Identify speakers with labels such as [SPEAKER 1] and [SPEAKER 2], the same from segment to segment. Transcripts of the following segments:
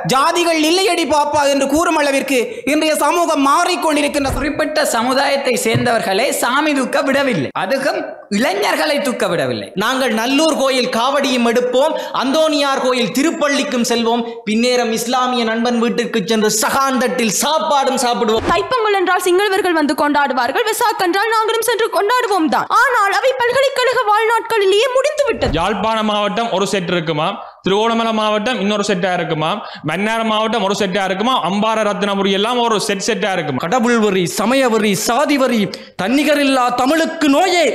[SPEAKER 1] ஜாதிகள் இல்லையடி பாப்பா என்று கூறும் அளவிற்கு இன்றைய சமூகம் மாறிக்கொண்டிருக்கின்ற
[SPEAKER 2] குறிப்பிட்ட சமுதாயத்தை சேர்ந்தவர்களை சாமி தூக்க விடவில்லை அதுக்கும் இளைஞர்களை தூக்க விடவில்லை
[SPEAKER 3] நாங்கள் நல்லூர் கோயில் காவடியும் எடுப்போம் அந்தோனியார் கோயில் திருப்பள்ளிக்கும் செல்வோம் பின்னேரம் இஸ்லாமிய நண்பன் வீட்டிற்கு சென்று சகாந்தட்டில் சாப்பாடும் சாப்பிடுவோம்
[SPEAKER 4] தைப்பொங்கல் என்றால் சிங்களவர்கள் வந்து கொண்டாடுவார்கள் வெசாக் என்றால் நாங்களும் சென்று கொண்டாடுவோம் தான் ஆனால் அவை பல்கலைக்கழக வாழ்நாட்களிலேயே முடிந்து விட்டது
[SPEAKER 5] யாழ்ப்பாண மாவட்டம் ஒரு செட் இருக்குமா திருவோணமலை மாவட்டம் இன்னொரு செட்டா இருக்குமா மன்னார் மாவட்டம் ஒரு செட்டா இருக்குமா அம்பார ரத்னபுரி எல்லாம் ஒரு செட் செட்டா இருக்குமா
[SPEAKER 6] கடவுள் வரி சமய வரி சாதி வரி தன்னிகரில்லா தமிழுக்கு நோயே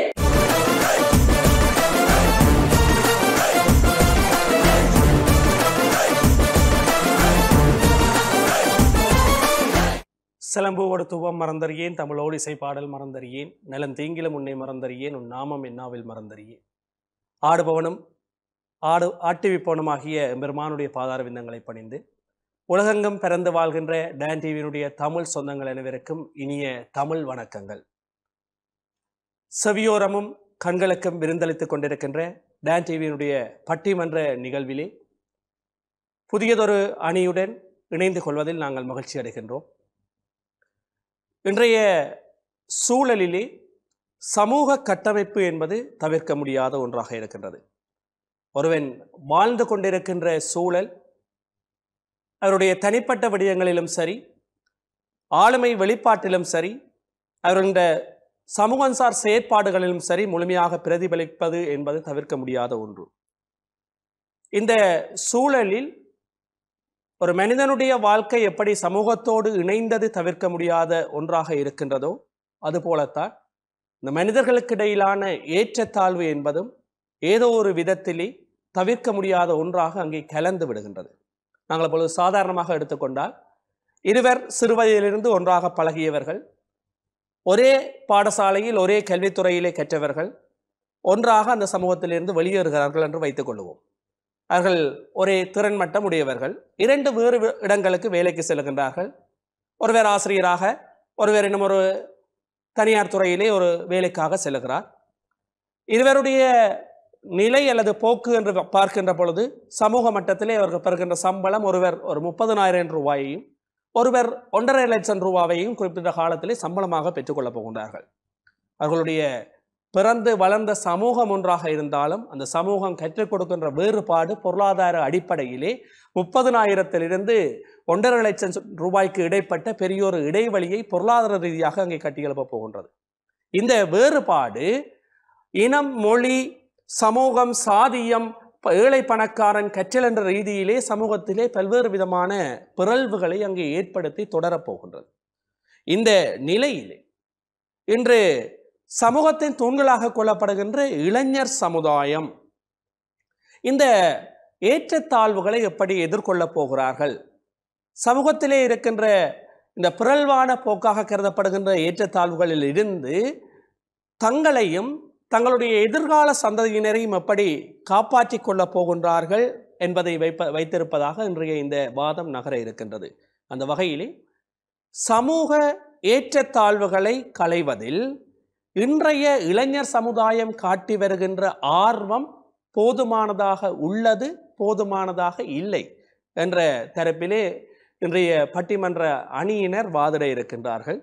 [SPEAKER 7] சிலம்புவோடு துவம் மறந்தறியேன் தமிழோடு இசை பாடல் மறந்தறியேன் நலன் தீங்கிலும் உன்னை மறந்தறியேன் உன் நாமம் என்னாவில் மறந்தறியேன் ஆடுபவனும் ஆடு ஆட்டுவிப்பவனுமாகிய பெருமானுடைய பாதார விந்தங்களை பணிந்து உலகெங்கும் பிறந்து வாழ்கின்ற டான் டிவியினுடைய தமிழ் சொந்தங்கள் அனைவருக்கும் இனிய தமிழ் வணக்கங்கள் செவியோரமும் கண்களுக்கும் விருந்தளித்துக் கொண்டிருக்கின்ற டான் டிவியினுடைய பட்டிமன்ற நிகழ்விலே புதியதொரு அணியுடன் இணைந்து கொள்வதில் நாங்கள் மகிழ்ச்சி அடைகின்றோம் இன்றைய சூழலிலே சமூக கட்டமைப்பு என்பது தவிர்க்க முடியாத ஒன்றாக இருக்கின்றது ஒருவன் வாழ்ந்து கொண்டிருக்கின்ற சூழல் அவருடைய தனிப்பட்ட விடயங்களிலும் சரி ஆளுமை வெளிப்பாட்டிலும் சரி அவருடைய சமூகசார் செயற்பாடுகளிலும் சரி முழுமையாக பிரதிபலிப்பது என்பது தவிர்க்க முடியாத ஒன்று இந்த சூழலில் ஒரு மனிதனுடைய வாழ்க்கை எப்படி சமூகத்தோடு இணைந்தது தவிர்க்க முடியாத ஒன்றாக இருக்கின்றதோ அதுபோலத்தான் இந்த மனிதர்களுக்கு இடையிலான ஏற்றத்தாழ்வு என்பதும் ஏதோ ஒரு விதத்திலே தவிர்க்க முடியாத ஒன்றாக அங்கே கலந்து விடுகின்றது நாங்கள் அப்பொழுது சாதாரணமாக எடுத்துக்கொண்டால் இருவர் சிறுவயதிலிருந்து ஒன்றாக பழகியவர்கள் ஒரே பாடசாலையில் ஒரே கல்வித்துறையிலே கற்றவர்கள் ஒன்றாக அந்த சமூகத்திலிருந்து வெளியேறுகிறார்கள் என்று வைத்துக் கொள்வோம் அவர்கள் ஒரே திறன் மட்டம் உடையவர்கள் இரண்டு வேறு வி- இடங்களுக்கு வேலைக்கு செல்கின்றார்கள் ஒருவர் ஆசிரியராக ஒருவர் இன்னும் ஒரு தனியார் துறையிலே ஒரு வேலைக்காக செல்கிறார் இருவருடைய நிலை அல்லது போக்கு என்று பார்க்கின்ற பொழுது சமூக மட்டத்திலே அவர்கள் பெறுகின்ற சம்பளம் ஒருவர் ஒரு முப்பதனாயிரம் ரூபாயையும் ஒருவர் ஒன்றரை லட்சம் ரூபாவையும் குறிப்பிட்ட காலத்திலே சம்பளமாக பெற்றுக்கொள்ளப் போகின்றார்கள் அவர்களுடைய பிறந்து வளர்ந்த சமூகம் ஒன்றாக இருந்தாலும் அந்த சமூகம் கற்றுக் கொடுக்கின்ற வேறுபாடு பொருளாதார அடிப்படையிலே முப்பதனாயிரத்திலிருந்து ஒன்றரை லட்சம் ரூபாய்க்கு இடைப்பட்ட பெரியோரு இடைவெளியை பொருளாதார ரீதியாக அங்கே கட்டியெழுப்ப போகின்றது இந்த வேறுபாடு இனம் மொழி சமூகம் சாதியம் ப- ஏழை பணக்காரன் கற்றல் என்ற ரீதியிலே சமூகத்திலே பல்வேறு விதமான பிறழ்வுகளை அங்கே ஏற்படுத்தி தொடரப்போகின்றது இந்த நிலையிலே இன்று சமூகத்தின் தூண்களாக கொள்ளப்படுகின்ற இளைஞர் சமுதாயம் இந்த ஏற்றத்தாழ்வுகளை எப்படி எதிர்கொள்ளப் போகிறார்கள் சமூகத்திலே இருக்கின்ற இந்த பிறழ்வான போக்காக கருதப்படுகின்ற ஏற்றத்தாழ்வுகளில் இருந்து தங்களையும் தங்களுடைய எதிர்கால சந்ததியினரையும் எப்படி காப்பாற்றிக் கொள்ளப் போகின்றார்கள் என்பதை வைப்ப வைத்திருப்பதாக இன்றைய இந்த வாதம் நகர இருக்கின்றது அந்த வகையிலே சமூக ஏற்றத்தாழ்வுகளை களைவதில் இன்றைய இளைஞர் சமுதாயம் காட்டி வருகின்ற ஆர்வம் போதுமானதாக உள்ளது போதுமானதாக இல்லை என்ற தரப்பிலே இன்றைய பட்டிமன்ற அணியினர் வாதிட இருக்கின்றார்கள்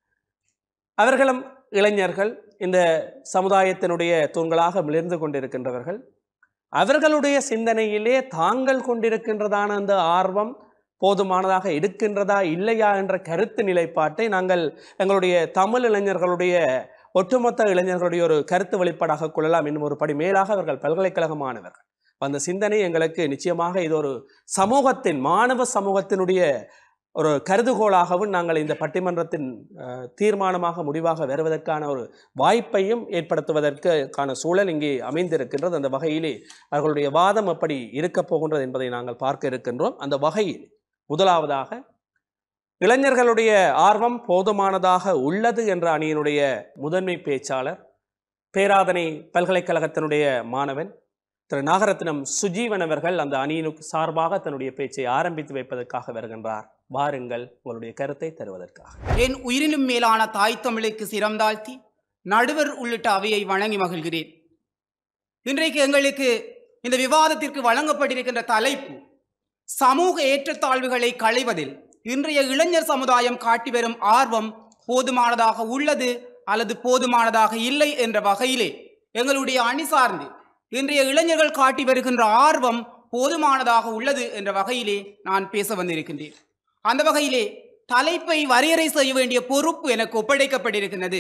[SPEAKER 7] அவர்களும் இளைஞர்கள் இந்த சமுதாயத்தினுடைய தூண்களாக மிளிர்ந்து கொண்டிருக்கின்றவர்கள் அவர்களுடைய சிந்தனையிலே தாங்கள் கொண்டிருக்கின்றதான அந்த ஆர்வம் போதுமானதாக இருக்கின்றதா இல்லையா என்ற கருத்து நிலைப்பாட்டை நாங்கள் எங்களுடைய தமிழ் இளைஞர்களுடைய ஒட்டுமொத்த இளைஞர்களுடைய ஒரு கருத்து வெளிப்பாடாக கொள்ளலாம் இன்னும் ஒரு படி மேலாக அவர்கள் பல்கலைக்கழக மாணவர்கள் அந்த சிந்தனை எங்களுக்கு நிச்சயமாக இது ஒரு சமூகத்தின் மாணவ சமூகத்தினுடைய ஒரு கருதுகோளாகவும் நாங்கள் இந்த பட்டிமன்றத்தின் அஹ், தீர்மானமாக முடிவாக வருவதற்கான ஒரு வாய்ப்பையும் ஏற்படுத்துவதற்கான சூழல் இங்கே அமைந்திருக்கின்றது அந்த வகையிலே அவர்களுடைய வாதம் எப்படி இருக்கப் போகின்றது என்பதை நாங்கள் பார்க்க இருக்கின்றோம் அந்த வகையில் முதலாவதாக இளைஞர்களுடைய ஆர்வம் போதுமானதாக உள்ளது என்ற அணியினுடைய முதன்மை பேச்சாளர் பேராதனை பல்கலைக்கழகத்தினுடைய மாணவன் திரு நாகரத்னம் சுஜீவன் அவர்கள் அந்த அணியினுக்கு சார்பாக தன்னுடைய பேச்சை ஆரம்பித்து வைப்பதற்காக வருகின்றார் வாருங்கள் உங்களுடைய கருத்தை தருவதற்காக
[SPEAKER 1] என் உயிரினும் மேலான தாய் தமிழுக்கு சிரம் தாழ்த்தி நடுவர் உள்ளிட்ட அவையை வணங்கி மகிழ்கிறேன் இன்றைக்கு எங்களுக்கு இந்த விவாதத்திற்கு வழங்கப்பட்டிருக்கின்ற தலைப்பு சமூக ஏற்றத்தாழ்வுகளை களைவதில் இன்றைய இளைஞர் சமுதாயம் காட்டி வரும் ஆர்வம் போதுமானதாக உள்ளது அல்லது போதுமானதாக இல்லை என்ற வகையிலே எங்களுடைய அணி சார்ந்து இன்றைய இளைஞர்கள் காட்டி வருகின்ற ஆர்வம் போதுமானதாக உள்ளது என்ற வகையிலே நான் பேச வந்திருக்கின்றேன் அந்த வகையிலே தலைப்பை வரையறை செய்ய வேண்டிய பொறுப்பு எனக்கு ஒப்படைக்கப்பட்டிருக்கிறது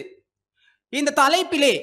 [SPEAKER 1] இந்த தலைப்பிலே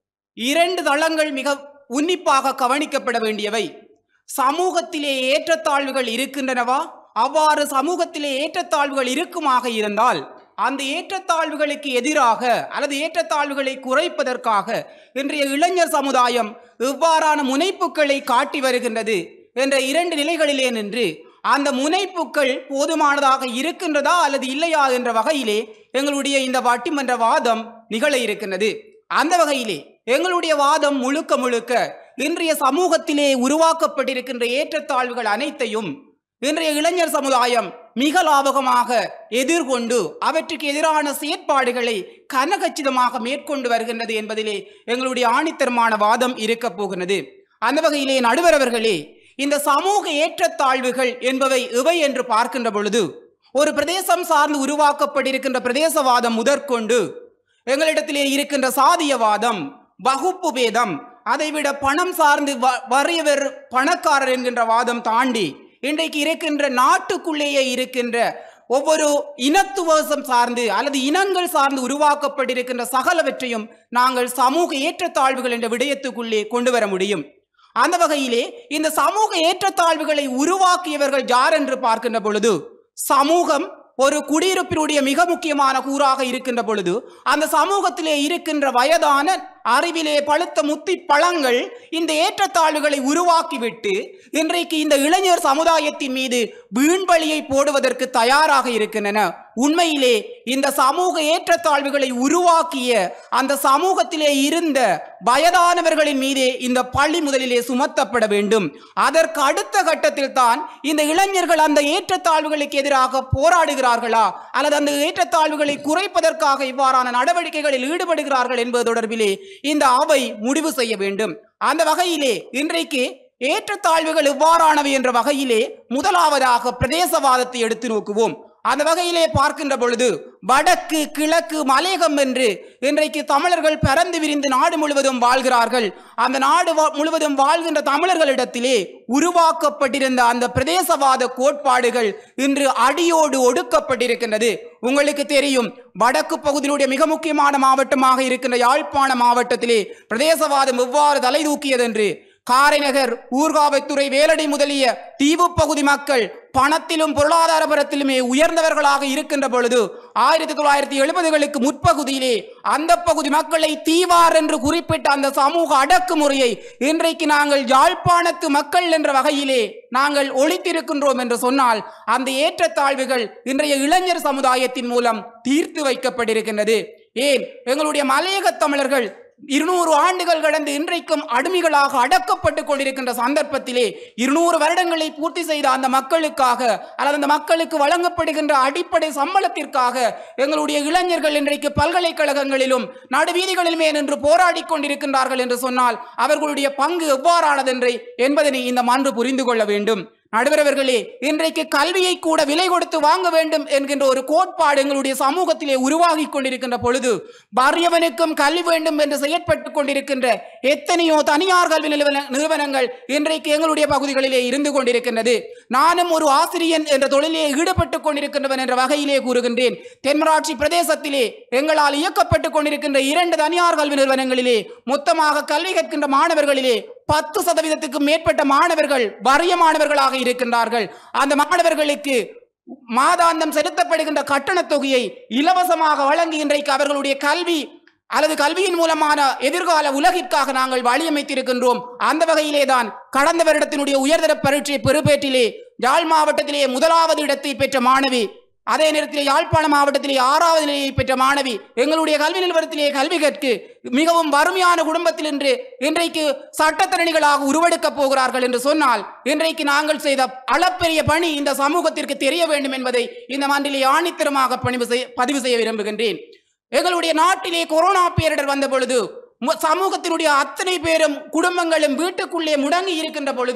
[SPEAKER 1] இரண்டு தளங்கள் மிக உன்னிப்பாக கவனிக்கப்பட வேண்டியவை சமூகத்திலே ஏற்றத்தாழ்வுகள் இருக்கின்றனவா அவ்வாறு சமூகத்திலே ஏற்றத்தாழ்வுகள் இருக்குமாக இருந்தால் அந்த ஏற்றத்தாழ்வுகளுக்கு எதிராக அல்லது ஏற்றத்தாழ்வுகளை குறைப்பதற்காக இன்றைய இளைஞர் சமுதாயம் எவ்வாறான முனைப்புகளை காட்டி வருகின்றது என்ற இரண்டு நிலைகளிலே நின்று அந்த முனைப்புகள் போதுமானதாக இருக்கின்றதா அல்லது இல்லையா என்ற வகையிலே எங்களுடைய இந்த பட்டிமன்ற வாதம் நிகழ இருக்கின்றது அந்த வகையிலே எங்களுடைய வாதம் முழுக்க முழுக்க இன்றைய சமூகத்திலே உருவாக்கப்பட்டிருக்கின்ற ஏற்றத்தாழ்வுகள் அனைத்தையும் இன்றைய இளைஞர் சமுதாயம் மிக லாபகமாக எதிர்கொண்டு அவற்றுக்கு எதிரான செயற்பாடுகளை கனகச்சிதமாக மேற்கொண்டு வருகின்றது என்பதிலே எங்களுடைய ஆணித்தரமான வாதம் இருக்கப் போகிறது அந்த வகையிலே நடுவர் அவர்களே இந்த சமூக ஏற்றத்தாழ்வுகள் என்பவை எவை என்று பார்க்கின்ற பொழுது ஒரு பிரதேசம் சார்ந்து உருவாக்கப்பட்டிருக்கின்ற பிரதேசவாதம் முதற்கொண்டு எங்களிடத்திலே இருக்கின்ற சாதியவாதம் வகுப்பு பேதம் அதைவிட பணம் சார்ந்து வ- வறியவர் பணக்காரர் என்கின்ற வாதம் தாண்டி இன்றைக்கு இருக்கின்ற நாட்டுக்குள்ளேயே இருக்கின்ற ஒவ்வொரு இனத்துவசம் சார்ந்து அல்லது இனங்கள் சார்ந்து உருவாக்கப்பட்டிருக்கின்ற சகலவற்றையும் நாங்கள் சமூக ஏற்றத்தாழ்வுகள் என்ற விடயத்துக்குள்ளே கொண்டு வர முடியும் அந்த வகையிலே இந்த சமூக ஏற்றத்தாழ்வுகளை உருவாக்கியவர்கள் யார் என்று பார்க்கின்ற பொழுது சமூகம் ஒரு குடியிருப்பினுடைய மிக முக்கியமான கூறாக இருக்கின்ற பொழுது அந்த சமூகத்திலே இருக்கின்ற வயதான அறிவிலே பழுத்த முத்தி பழங்கள் இந்த ஏற்றத்தாழ்வுகளை உருவாக்கிவிட்டு இன்றைக்கு இந்த இளைஞர் சமுதாயத்தின் மீது வீண்பலியை போடுவதற்கு தயாராக இருக்கின்றன உண்மையிலே இந்த சமூக ஏற்றத்தாழ்வுகளை உருவாக்கிய அந்த சமூகத்திலே இருந்த வயதானவர்களின் மீதே இந்த பழி முதலிலே சுமத்தப்பட வேண்டும் அதற்கு அடுத்த கட்டத்தில் தான் இந்த இளைஞர்கள் அந்த ஏற்றத்தாழ்வுகளுக்கு எதிராக போராடுகிறார்களா அல்லது அந்த ஏற்றத்தாழ்வுகளை குறைப்பதற்காக இவ்வாறான நடவடிக்கைகளில் ஈடுபடுகிறார்கள் என்பது தொடர்பிலே இந்த அவை முடிவு செய்ய வேண்டும் அந்த வகையிலே இன்றைக்கு ஏற்றத்தாழ்வுகள் எவ்வாறானவை என்ற வகையிலே முதலாவதாக பிரதேசவாதத்தை எடுத்து நோக்குவோம் அந்த வகையிலே பார்க்கின்ற பொழுது வடக்கு கிழக்கு மலையகம் என்று இன்றைக்கு தமிழர்கள் பறந்து விரிந்து நாடு முழுவதும் வாழ்கிறார்கள் அந்த நாடு வா- முழுவதும் வாழ்கின்ற தமிழர்களிடத்திலே உருவாக்கப்பட்டிருந்த அந்த பிரதேசவாத கோட்பாடுகள் இன்று அடியோடு ஒடுக்கப்பட்டிருக்கின்றது உங்களுக்கு தெரியும் வடக்கு பகுதியினுடைய மிக முக்கியமான மாவட்டமாக இருக்கின்ற யாழ்ப்பாண மாவட்டத்திலே பிரதேசவாதம் எவ்வாறு தலை தூக்கியதென்று காரைநகர் ஊர்காவைத்துறை வேலடி முதலிய தீவு பகுதி மக்கள் பணத்திலும் பொருளாதார பரத்திலுமே உயர்ந்தவர்களாக இருக்கின்ற பொழுது ஆயிரத்தி தொள்ளாயிரத்தி எழுபதுகளுக்கு முற்பகுதியிலே அந்த பகுதி மக்களை தீவார் என்று குறிப்பிட்ட அந்த சமூக அடக்குமுறையை இன்றைக்கு நாங்கள் யாழ்ப்பாணத்து மக்கள் என்ற வகையிலே நாங்கள் ஒழித்திருக்கின்றோம் என்று சொன்னால் அந்த ஏற்றத்தாழ்வுகள் இன்றைய இளைஞர் சமுதாயத்தின் மூலம் தீர்த்து வைக்கப்பட்டிருக்கின்றது ஏன் எங்களுடைய மலையக தமிழர்கள் இருநூறு ஆண்டுகள் கடந்து இன்றைக்கும் அடிமைகளாக அடக்கப்பட்டு கொண்டிருக்கின்ற சந்தர்ப்பத்திலே இருநூறு வருடங்களை பூர்த்தி செய்த அந்த மக்களுக்காக அல்லது அந்த மக்களுக்கு வழங்கப்படுகின்ற அடிப்படை சம்பளத்திற்காக எங்களுடைய இளைஞர்கள் இன்றைக்கு பல்கலைக்கழகங்களிலும் நடுவீதிகளிலுமே நின்று போராடி கொண்டிருக்கின்றார்கள் என்று சொன்னால் அவர்களுடைய பங்கு எவ்வாறானதென்று என்பதனை இந்த மன்று புரிந்து கொள்ள வேண்டும் நடுவரவர்களே இன்றைக்கு கல்வியை கூட விலை கொடுத்து வாங்க வேண்டும் என்கின்ற ஒரு கோட்பாடு எங்களுடைய சமூகத்திலே உருவாகி கொண்டிருக்கின்ற பொழுது வறியவனுக்கும் கல்வி வேண்டும் என்று செயற்பட்டு கொண்டிருக்கின்ற எத்தனையோ தனியார் கல்வி நிறுவன- நிறுவனங்கள் இன்றைக்கு எங்களுடைய பகுதிகளிலே இருந்து கொண்டிருக்கின்றது நானும் ஒரு ஆசிரியன் என்ற தொழிலே ஈடுபட்டு கொண்டிருக்கின்றவன் என்ற வகையிலே கூறுகின்றேன் தென்மராட்சி பிரதேசத்திலே எங்களால் இயக்கப்பட்டு கொண்டிருக்கின்ற இரண்டு தனியார் கல்வி நிறுவனங்களிலே மொத்தமாக கல்வி கற்கின்ற மாணவர்களிலே பத்து சதவீதத்துக்கு மேற்பட்ட மாணவர்கள் வறிய மாணவர்களாக இருக்கின்றார்கள் அந்த மாணவர்களுக்கு மாதாந்தம் செலுத்தப்படுகின்ற கட்டணத் தொகையை இலவசமாக வழங்கி இன்றைக்கு அவர்களுடைய கல்வி அல்லது கல்வியின் மூலமான எதிர்கால உலகிற்காக நாங்கள் வழியமைத்திருக்கின்றோம் அந்த வகையிலே தான் கடந்த வருடத்தினுடைய உயர்தர பரீட்சை பெறுபேற்றிலே யாழ் மாவட்டத்திலே முதலாவது இடத்தை பெற்ற மாணவி அதே நேரத்தில் யாழ்ப்பாண மாவட்டத்திலே ஆறாவது நிலையை பெற்ற மாணவி எங்களுடைய கல்வி நிறுவனத்திலே கல்வி கற்கு மிகவும் வறுமையான குடும்பத்தில் இன்று இன்றைக்கு சட்டத்தரணிகளாக உருவெடுக்கப் போகிறார்கள் என்று சொன்னால் இன்றைக்கு நாங்கள் செய்த அளப்பெரிய பணி இந்த சமூகத்திற்கு தெரிய வேண்டும் என்பதை இந்த மன்றிலே ஆணித்தரமாக பணிவு செய்ய பதிவு செய்ய விரும்புகின்றேன் எங்களுடைய நாட்டிலே கொரோனா பேரிடர் வந்த பொழுது மு- சமூகத்தினுடைய அத்தனை பேரும் குடும்பங்களும் வீட்டுக்குள்ளே முடங்கி இருக்கின்ற பொழுது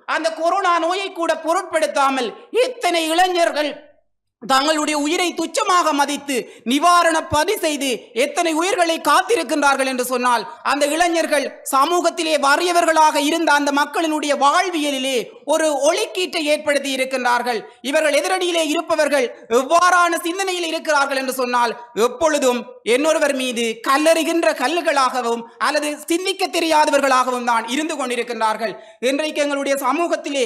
[SPEAKER 1] அந்த கொரோனா நோயை கூட பொருட்படுத்தாமல் எத்தனை இளைஞர்கள் தங்களுடைய உயிரை துச்சமாக மதித்து நிவாரண பதி செய்து எத்தனை உயிர்களை காத்திருக்கின்றார்கள் என்று சொன்னால் அந்த இளைஞர்கள் சமூகத்திலே வறியவர்களாக இருந்த அந்த மக்களினுடைய வாழ்வியலிலே ஒரு ஒளிக்கீட்டை ஏற்படுத்தி இருக்கின்றார்கள் இவர்கள் எதிரடியிலே இருப்பவர்கள் எவ்வாறான சிந்தனையில் இருக்கிறார்கள் என்று சொன்னால் எப்பொழுதும் இன்னொருவர் மீது கல்லறிகின்ற கல்லுகளாகவும் அல்லது சிந்திக்க தெரியாதவர்களாகவும் தான் இருந்து கொண்டிருக்கின்றார்கள் இன்றைக்கு எங்களுடைய சமூகத்திலே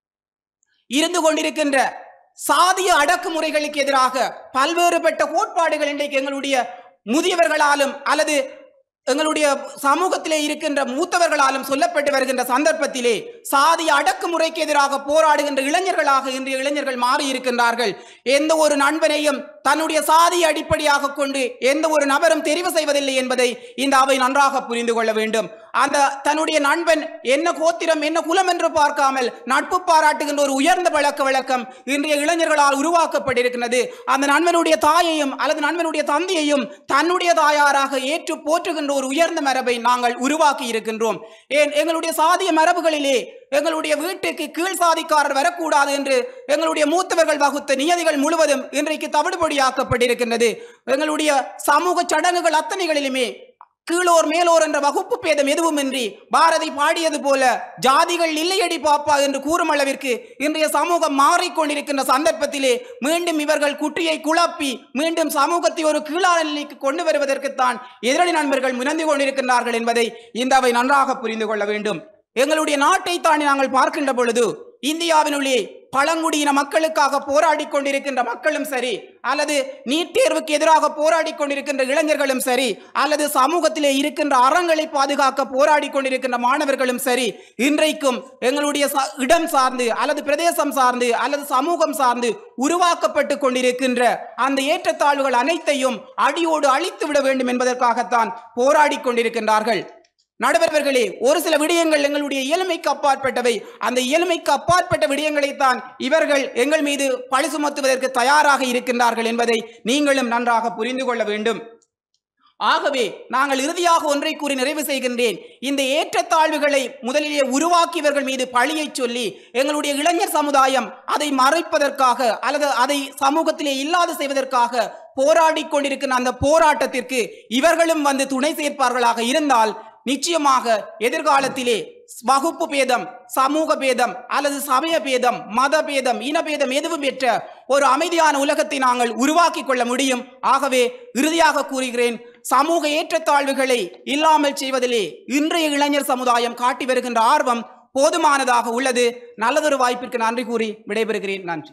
[SPEAKER 1] இருந்து கொண்டிருக்கின்ற சாதிய அடக்குமுறைகளுக்கு எதிராக பல்வேறுபட்ட கோட்பாடுகள் இன்றைக்கு எங்களுடைய முதியவர்களாலும் அல்லது எங்களுடைய சமூகத்திலே இருக்கின்ற மூத்தவர்களாலும் சொல்லப்பட்டு வருகின்ற சந்தர்ப்பத்திலே சாதிய அடக்குமுறைக்கு எதிராக போராடுகின்ற இளைஞர்களாக இன்றைய இளைஞர்கள் மாறி இருக்கின்றார்கள் எந்த ஒரு நண்பனையும் தன்னுடைய சாதியை அடிப்படையாக கொண்டு எந்த ஒரு நபரும் தெரிவு செய்வதில்லை என்பதை இந்த அவை நன்றாக புரிந்து கொள்ள வேண்டும் அந்த தன்னுடைய நண்பன் என்ன கோத்திரம் என்ன குலம் என்று பார்க்காமல் நட்பு பாராட்டுகின்ற ஒரு உயர்ந்த பழக்க வழக்கம் இன்றைய இளைஞர்களால் உருவாக்கப்பட்டிருக்கிறது அந்த நண்பனுடைய தாயையும் அல்லது நண்பனுடைய தந்தையையும் தன்னுடைய தாயாராக ஏற்று போற்றுகின்ற ஒரு உயர்ந்த மரபை நாங்கள் உருவாக்கி இருக்கின்றோம் ஏன் எங்களுடைய சாதிய மரபுகளிலே எங்களுடைய வீட்டுக்கு கீழ் சாதிக்காரர் வரக்கூடாது என்று எங்களுடைய மூத்தவர்கள் வகுத்த நியதிகள் முழுவதும் இன்றைக்கு தவிடுபடியாக்கப்பட்டிருக்கின்றது எங்களுடைய சமூக சடங்குகள் அத்தனைகளிலுமே கீழோர் மேலோர் என்ற வகுப்பு பேதம் எதுவுமின்றி பாரதி பாடியது போல ஜாதிகள் இல்லையடி பாப்பா என்று கூறும் அளவிற்கு இன்றைய சமூகம் மாறிக்கொண்டிருக்கின்ற சந்தர்ப்பத்திலே மீண்டும் இவர்கள் குட்டியை குழப்பி மீண்டும் சமூகத்தை ஒரு கீழான நிலைக்கு கொண்டு வருவதற்குத்தான் எதிரணி நண்பர்கள் முனந்து கொண்டிருக்கின்றார்கள் என்பதை இந்த அவை நன்றாக புரிந்து கொள்ள வேண்டும் எங்களுடைய நாட்டை தாண்டி நாங்கள் பார்க்கின்ற பொழுது இந்தியாவினுள்ளே பழங்குடியின மக்களுக்காக போராடி கொண்டிருக்கின்ற மக்களும் சரி அல்லது நீட் தேர்வுக்கு எதிராக போராடி கொண்டிருக்கின்ற இளைஞர்களும் சரி அல்லது சமூகத்திலே இருக்கின்ற அறங்களை பாதுகாக்க போராடி கொண்டிருக்கின்ற மாணவர்களும் சரி இன்றைக்கும் எங்களுடைய ச- இடம் சார்ந்து அல்லது பிரதேசம் சார்ந்து அல்லது சமூகம் சார்ந்து உருவாக்கப்பட்டு கொண்டிருக்கின்ற அந்த ஏற்றத்தாழ்வுகள் அனைத்தையும் அடியோடு அழித்து விட வேண்டும் என்பதற்காகத்தான் போராடி கொண்டிருக்கின்றார்கள் நடுவர்களே ஒரு சில விடயங்கள் எங்களுடைய இயலுமைக்கு அப்பாற்பட்டவை அந்த இயலுமைக்கு அப்பாற்பட்ட விடயங்களைத்தான் இவர்கள் எங்கள் மீது பழி சுமத்துவதற்கு தயாராக இருக்கின்றார்கள் என்பதை நீங்களும் நன்றாக புரிந்து கொள்ள வேண்டும் ஆகவே நாங்கள் இறுதியாக ஒன்றை கூறி நிறைவு செய்கின்றேன் இந்த ஏற்றத்தாழ்வுகளை முதலிலே உருவாக்கியவர்கள் மீது பழியை சொல்லி எங்களுடைய இளைஞர் சமுதாயம் அதை மறைப்பதற்காக அல்லது அதை சமூகத்திலே இல்லாது செய்வதற்காக போராடி கொண்டிருக்கின்ற அந்த போராட்டத்திற்கு இவர்களும் வந்து துணை சேர்ப்பார்களாக இருந்தால் நிச்சயமாக எதிர்காலத்திலே வகுப்பு பேதம் சமூக பேதம் அல்லது சமய பேதம் மத பேதம் இனபேதம் எதுவும் பெற்ற ஒரு அமைதியான உலகத்தை நாங்கள் உருவாக்கி கொள்ள முடியும் ஆகவே இறுதியாக கூறுகிறேன் சமூக ஏற்றத்தாழ்வுகளை இல்லாமல் செய்வதிலே இன்றைய இளைஞர் சமுதாயம் காட்டி வருகின்ற ஆர்வம் போதுமானதாக உள்ளது நல்லதொரு வாய்ப்பிற்கு நன்றி கூறி விடைபெறுகிறேன் நன்றி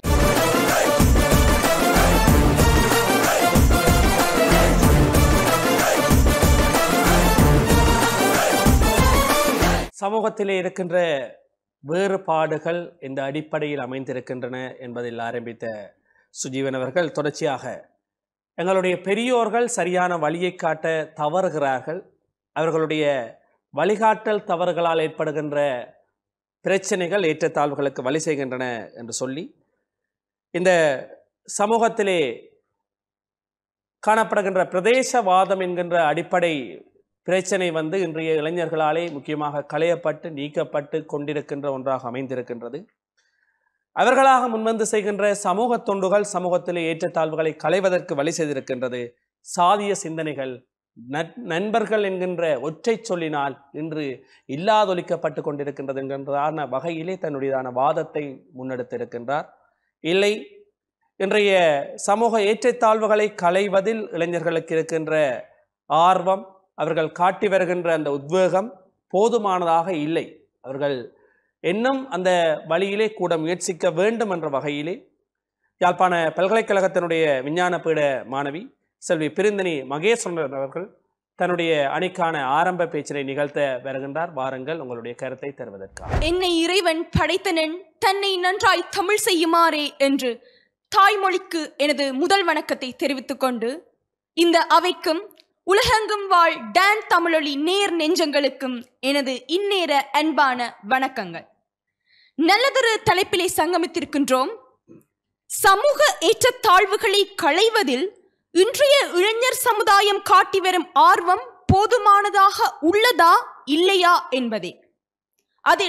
[SPEAKER 7] சமூகத்திலே இருக்கின்ற வேறுபாடுகள் இந்த அடிப்படையில் அமைந்திருக்கின்றன என்பதில் ஆரம்பித்த சுஜீவன் அவர்கள் தொடர்ச்சியாக எங்களுடைய பெரியோர்கள் சரியான வழியை காட்ட தவறுகிறார்கள் அவர்களுடைய வழிகாட்டல் தவறுகளால் ஏற்படுகின்ற பிரச்சனைகள் ஏற்றத்தாழ்வுகளுக்கு வழி செய்கின்றன என்று சொல்லி இந்த சமூகத்திலே காணப்படுகின்ற பிரதேசவாதம் என்கின்ற அடிப்படை பிரச்சனை வந்து இன்றைய இளைஞர்களாலே முக்கியமாக களையப்பட்டு நீக்கப்பட்டு கொண்டிருக்கின்ற ஒன்றாக அமைந்திருக்கின்றது அவர்களாக முன்வந்து செய்கின்ற சமூக தொண்டுகள் சமூகத்திலே ஏற்றத்தாழ்வுகளை களைவதற்கு வழி செய்திருக்கின்றது சாதிய சிந்தனைகள் நட்- நண்பர்கள் என்கின்ற ஒற்றை சொல்லினால் இன்று இல்லாதொழிக்கப்பட்டு கொண்டிருக்கின்றது என்கின்றதான வகையிலே தன்னுடையதான வாதத்தை முன்னெடுத்திருக்கின்றார் இல்லை இன்றைய சமூக ஏற்றத்தாழ்வுகளை களைவதில் இளைஞர்களுக்கு இருக்கின்ற ஆர்வம் அவர்கள் காட்டி வருகின்ற அந்த உத்வேகம் போதுமானதாக இல்லை அவர்கள் இன்னும் அந்த வழியிலே கூட முயற்சிக்க வேண்டும் என்ற வகையிலே யாழ்ப்பாண பல்கலைக்கழகத்தினுடைய விஞ்ஞான பீட மாணவி செல்வி பிரிந்தினி மகேஸ்வரன் அவர்கள் தன்னுடைய அணிக்கான ஆரம்ப பேச்சினை நிகழ்த்த வருகின்றார் வாருங்கள் உங்களுடைய கருத்தை தருவதற்காக
[SPEAKER 4] என்னை இறைவன் படைத்தனன் தன்னை நன்றாய் தமிழ் செய்யுமாறே என்று தாய்மொழிக்கு எனது முதல் வணக்கத்தை தெரிவித்துக் கொண்டு இந்த அவைக்கும் உலகெங்கும் வாழ் டான் தமிழொலி நேர் நெஞ்சங்களுக்கும் எனது இந்நேர அன்பான வணக்கங்கள் நல்லதொரு தலைப்பிலே சங்கமித்திருக்கின்றோம் சமூக ஏற்றத்தாழ்வுகளை களைவதில் இன்றைய இளைஞர் சமுதாயம் காட்டி வரும் ஆர்வம் போதுமானதாக உள்ளதா இல்லையா என்பதே அதில்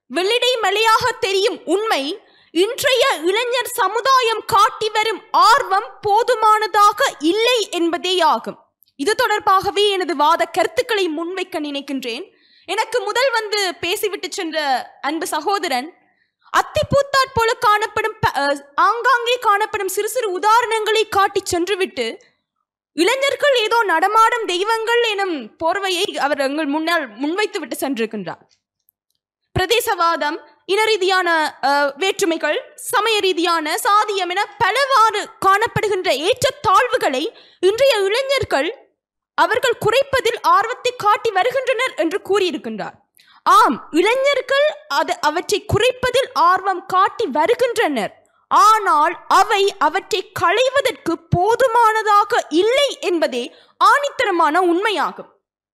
[SPEAKER 4] வெள்ளிடை மலையாக தெரியும் உண்மை இன்றைய இளைஞர் சமுதாயம் காட்டி வரும் ஆர்வம் போதுமானதாக இல்லை என்பதேயாகும் இது தொடர்பாகவே எனது வாத கருத்துக்களை முன்வைக்க நினைக்கின்றேன் எனக்கு முதல் வந்து பேசிவிட்டு சென்ற அன்பு சகோதரன் அத்திப்பூத்தாற் போல காணப்படும் ப- அஹ், ஆங்காங்கே காணப்படும் சிறு சிறு உதாரணங்களை காட்டி சென்றுவிட்டு இளைஞர்கள் ஏதோ நடமாடும் தெய்வங்கள் எனும் போர்வையை அவர் எங்கள் முன்னால் முன்வைத்து விட்டு சென்றிருக்கின்றார் பிரதேசவாதம் இன ரீதியான அஹ், வேற்றுமைகள் சமய ரீதியான சாதியம் என பலவாறு காணப்படுகின்ற ஏற்றத்தாழ்வுகளை இன்றைய இளைஞர்கள் அவர்கள் குறைப்பதில் ஆர்வத்தை காட்டி வருகின்றனர் என்று கூறியிருக்கின்றார் ஆம் இளைஞர்கள் அது அவற்றை குறைப்பதில் ஆர்வம் காட்டி வருகின்றனர் ஆனால் அவை அவற்றை களைவதற்கு போதுமானதாக இல்லை என்பதே ஆணித்தரமான உண்மையாகும்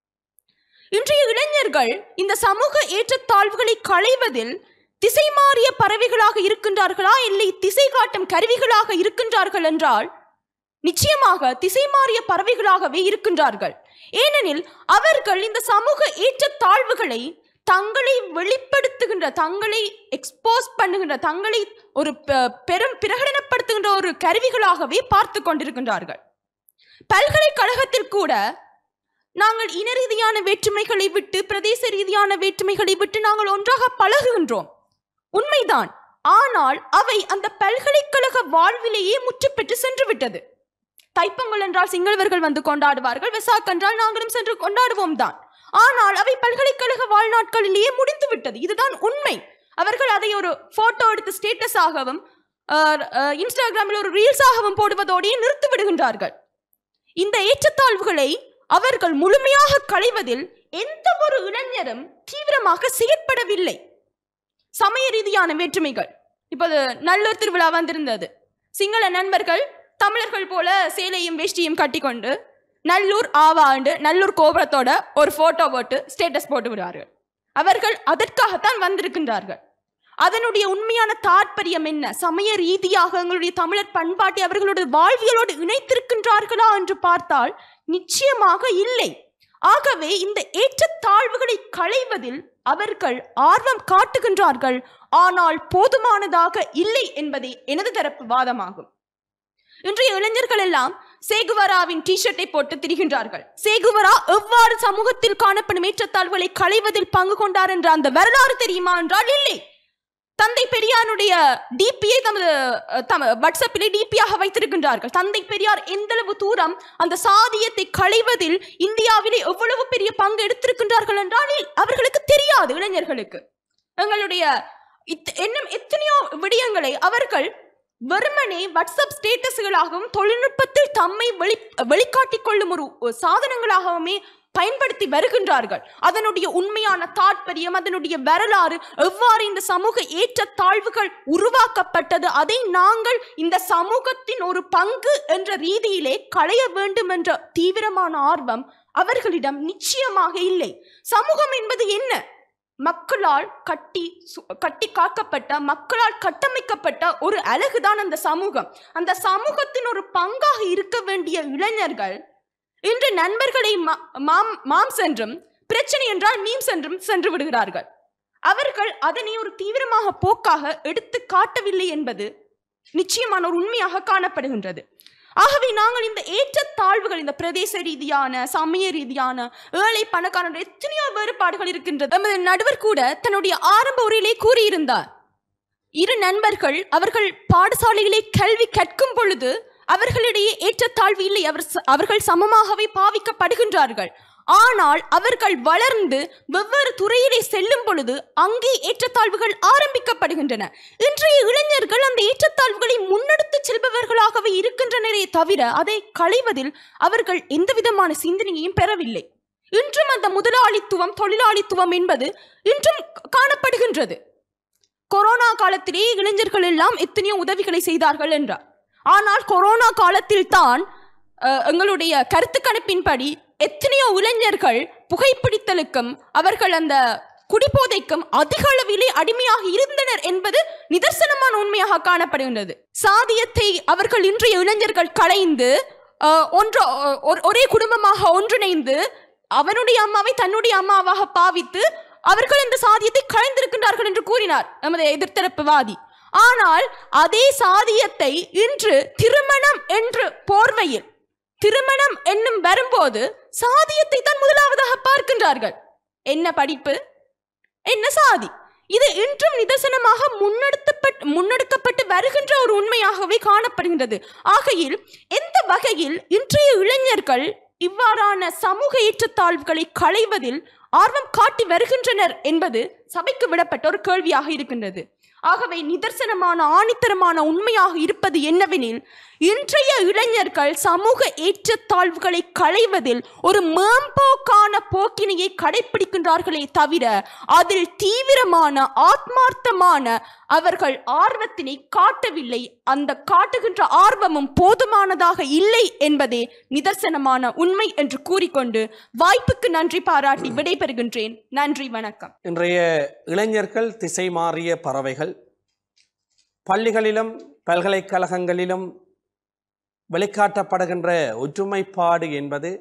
[SPEAKER 4] இன்றைய இளைஞர்கள் இந்த சமூக ஏற்றத்தாழ்வுகளை களைவதில் திசை மாறிய பறவைகளாக இருக்கின்றார்களா இல்லை திசை காட்டும் கருவிகளாக இருக்கின்றார்கள் என்றால் நிச்சயமாக திசை மாறிய பறவைகளாகவே இருக்கின்றார்கள் ஏனெனில் அவர்கள் இந்த சமூக ஏற்றத்தாழ்வுகளை தங்களை வெளிப்படுத்துகின்ற தங்களை எக்ஸ்போஸ் பண்ணுகின்ற தங்களை ஒரு பெ- பெரும் பிரகடனப்படுத்துகின்ற ஒரு கருவிகளாகவே பார்த்து கொண்டிருக்கின்றார்கள் பல்கலைக்கழகத்தில் கூட நாங்கள் இன ரீதியான வேற்றுமைகளை விட்டு பிரதேச ரீதியான வேற்றுமைகளை விட்டு நாங்கள் ஒன்றாக பழகுகின்றோம் உண்மைதான் ஆனால் அவை அந்த பல்கலைக்கழக வாழ்விலேயே முற்று பெற்று சென்று விட்டது தைப்பொங்கல் என்றால் சிங்களவர்கள் வந்து கொண்டாடுவார்கள் வெசாக் என்றால் நாங்களும் சென்று கொண்டாடுவோம் தான் ஆனால் அவை பல்கலைக்கழக வாழ்நாட்களிலேயே முடிந்து விட்டது இதுதான் உண்மை அவர்கள் அதை ஒரு போட்டோ எடுத்து ஸ்டேட்டஸாகவும் இன்ஸ்டாகிராமில் ஒரு ரீல்ஸாகவும் போடுவதோடே நிறுத்தி விடுகின்றார்கள் இந்த ஏற்றத்தாழ்வுகளை அவர்கள் முழுமையாக களைவதில் எந்த ஒரு இளைஞரும் தீவிரமாக செயற்படவில்லை சமய ரீதியான வேற்றுமைகள் இப்போது நல்லூர் திருவிழா வந்திருந்தது சிங்கள நண்பர்கள் தமிழர்கள் போல சேலையும் வேஷ்டியும் கட்டிக்கொண்டு நல்லூர் ஆவாண்டு நல்லூர் கோபுரத்தோட ஒரு போட்டோ போட்டு ஸ்டேட்டஸ் போட்டு விடுவார்கள் அவர்கள் அதற்காகத்தான் வந்திருக்கின்றார்கள் அதனுடைய உண்மையான தாற்பயம் என்ன சமய ரீதியாக எங்களுடைய தமிழர் பண்பாட்டை அவர்களுடைய வாழ்வியலோடு இணைத்திருக்கின்றார்களா என்று பார்த்தால் நிச்சயமாக இல்லை ஆகவே இந்த ஏற்றத்தாழ்வுகளை களைவதில் அவர்கள் ஆர்வம் காட்டுகின்றார்கள் ஆனால் போதுமானதாக இல்லை என்பதே எனது தரப்பு வாதமாகும் இன்றைய இளைஞர்கள் எல்லாம் சேகுவராவின் டி-ஷர்ட்டை போட்டு திரிகின்றார்கள் சேகுவரா எவ்வாறு சமூகத்தில் காணப்படும் ஏற்றத்தாழ்வுகளை களைவதில் பங்கு கொண்டார் என்ற அந்த வரலாறு தெரியுமா என்றால் இல்லை தந்தை பெரியாருடைய டிபியை தமது அஹ், தம வாட்ஸ்அப்பிலே டிபியாக வைத்திருக்கின்றார்கள் தந்தை பெரியார் எந்தளவு தூரம் அந்த சாதியத்தை களைவதில் இந்தியாவிலே எவ்வளவு பெரிய பங்கு எடுத்திருக்கின்றார்கள் என்றால் இல்- அவர்களுக்கு தெரியாது இளைஞர்களுக்கு எங்களுடைய இத்- இன்னும் எத்தனையோ விடயங்களை அவர்கள் வெறுமனே வாட்ஸ்அப் ஸ்டேட்டஸ்களாகவும் தொழில்நுட்பத்தில் தம்மை வெளி வெளிக்காட்டிக் கொள்ளும் ஒரு ஒரு சாதனங்களாகவுமே பயன்படுத்தி வருகின்றார்கள் அதனுடைய உண்மையான தாற்பயம் அதனுடைய வரலாறு எவ்வாறு இந்த சமூக ஏற்றத்தாழ்வுகள் உருவாக்கப்பட்டது அதை நாங்கள் இந்த சமூகத்தின் ஒரு பங்கு என்ற ரீதியிலே களைய வேண்டும் என்ற தீவிரமான ஆர்வம் அவர்களிடம் நிச்சயமாக இல்லை சமூகம் என்பது என்ன மக்களால் கட்டி சு- கட்டி காக்கப்பட்ட மக்களால் கட்டமைக்கப்பட்ட ஒரு அழகுதான் அந்த சமூகம் அந்த சமூகத்தின் ஒரு பங்காக இருக்க வேண்டிய இளைஞர்கள் இன்று நண்பர்களை மா- மாம் மாம்ஸ் என்றும் பிரச்சனை என்றால் மீம்ஸ் என்றும் சென்று விடுகிறார்கள் அவர்கள் அதனை ஒரு தீவிரமாக போக்காக எடுத்து காட்டவில்லை என்பது நிச்சயமான ஒரு உண்மையாக காணப்படுகின்றது ஆகவே நாங்கள் இந்த ஏற்றத்தாழ்வுகள் இந்த பிரதேச ரீதியான சமய ரீதியான ஏழை பணக்காரர் எத்தனையோ வேறுபாடுகள் இருக்கின்றது நமது நடுவர் கூட தன்னுடைய ஆரம்ப உரையிலே கூறியிருந்தார் இரு நண்பர்கள் அவர்கள் பாடசாலையிலே கல்வி கற்கும் பொழுது அவர்களிடையே ஏற்றத்தாழ்வு இல்லை அவர் ச- அவர்கள் சமமாகவே பாவிக்கப்படுகின்றார்கள் ஆனால் அவர்கள் வளர்ந்து வெவ்வேறு துறையிலே செல்லும் பொழுது அங்கே ஏற்றத்தாழ்வுகள் ஆரம்பிக்கப்படுகின்றன இன்றைய இளைஞர்கள் அந்த ஏற்றத்தாழ்வுகளை முன்னெடுத்துச் செல்பவர்களாகவே இருக்கின்றனரே தவிர அதை களைவதில் அவர்கள் எந்தவிதமான சிந்தனையையும் பெறவில்லை இன்றும் அந்த முதலாளித்துவம் தொழிலாளித்துவம் என்பது இன்றும் காணப்படுகின்றது கொரோனா காலத்திலே இளைஞர்கள் எல்லாம் எத்தனையோ உதவிகளை செய்தார்கள் என்றார் ஆனால் கொரோனா காலத்தில் தான் அஹ், எங்களுடைய கருத்து கணிப்பின்படி எத்தனையோ இளைஞர்கள் புகைப்பிடித்தலுக்கும் அவர்கள் அந்த குடிபோதைக்கும் அதிக அளவிலே அடிமையாக இருந்தனர் என்பது நிதர்சனமான உண்மையாக காணப்படுகின்றது சாதியத்தை அவர்கள் இன்றைய இளைஞர்கள் களைந்து அஹ், ஒன்று ஒ- ஒரே குடும்பமாக ஒன்றிணைந்து அவனுடைய அம்மாவை தன்னுடைய அம்மாவாக பாவித்து அவர்கள் இந்த சாதியத்தை களைந்திருக்கின்றார்கள் என்று கூறினார் நமது எதிர்த்தரப்பு வாதி ஆனால் அதே சாதியத்தை இன்று திருமணம் என்று போர்வையில் திருமணம் என்னும் வரும்போது சாதியத்தை தான் முதலாவதாக பார்க்கின்றார்கள் என்ன படிப்பு என்ன சாதி இது இன்றும் நிதர்சனமாக முன்னெடுத்தப்பட்டு முன்னெடுக்கப்பட்டு வருகின்ற ஒரு உண்மையாகவே காணப்படுகின்றது ஆகையில் எந்த வகையில் இன்றைய இளைஞர்கள் இவ்வாறான சமூக ஏற்றத்தாழ்வுகளை களைவதில் ஆர்வம் காட்டி வருகின்றனர் என்பது சபைக்கு விடப்பட்ட ஒரு கேள்வியாக இருக்கின்றது ஆகவே நிதர்சனமான ஆணித்தரமான உண்மையாக இருப்பது என்னவெனில் இன்றைய இளைஞர்கள் சமூக ஏற்றத்தாழ்வுகளை களைவதில் ஒரு மேம்போக்கான போக்கினையை கடைபிடிக்கின்றார்களே தவிர அதில் தீவிரமான ஆத்மார்த்தமான அவர்கள் ஆர்வத்தினை காட்டவில்லை அந்த காட்டுகின்ற ஆர்வமும் போதுமானதாக இல்லை என்பதே நிதர்சனமான உண்மை என்று கூறிக்கொண்டு வாய்ப்புக்கு நன்றி பாராட்டி விடைபெறுகின்றேன் நன்றி வணக்கம்
[SPEAKER 7] இன்றைய இளைஞர்கள் திசை மாறிய பறவைகள் பள்ளிகளிலும் பல்கலைக்கழகங்களிலும் வெளிக்காட்டப்படுகின்ற ஒற்றுமைப்பாடு என்பது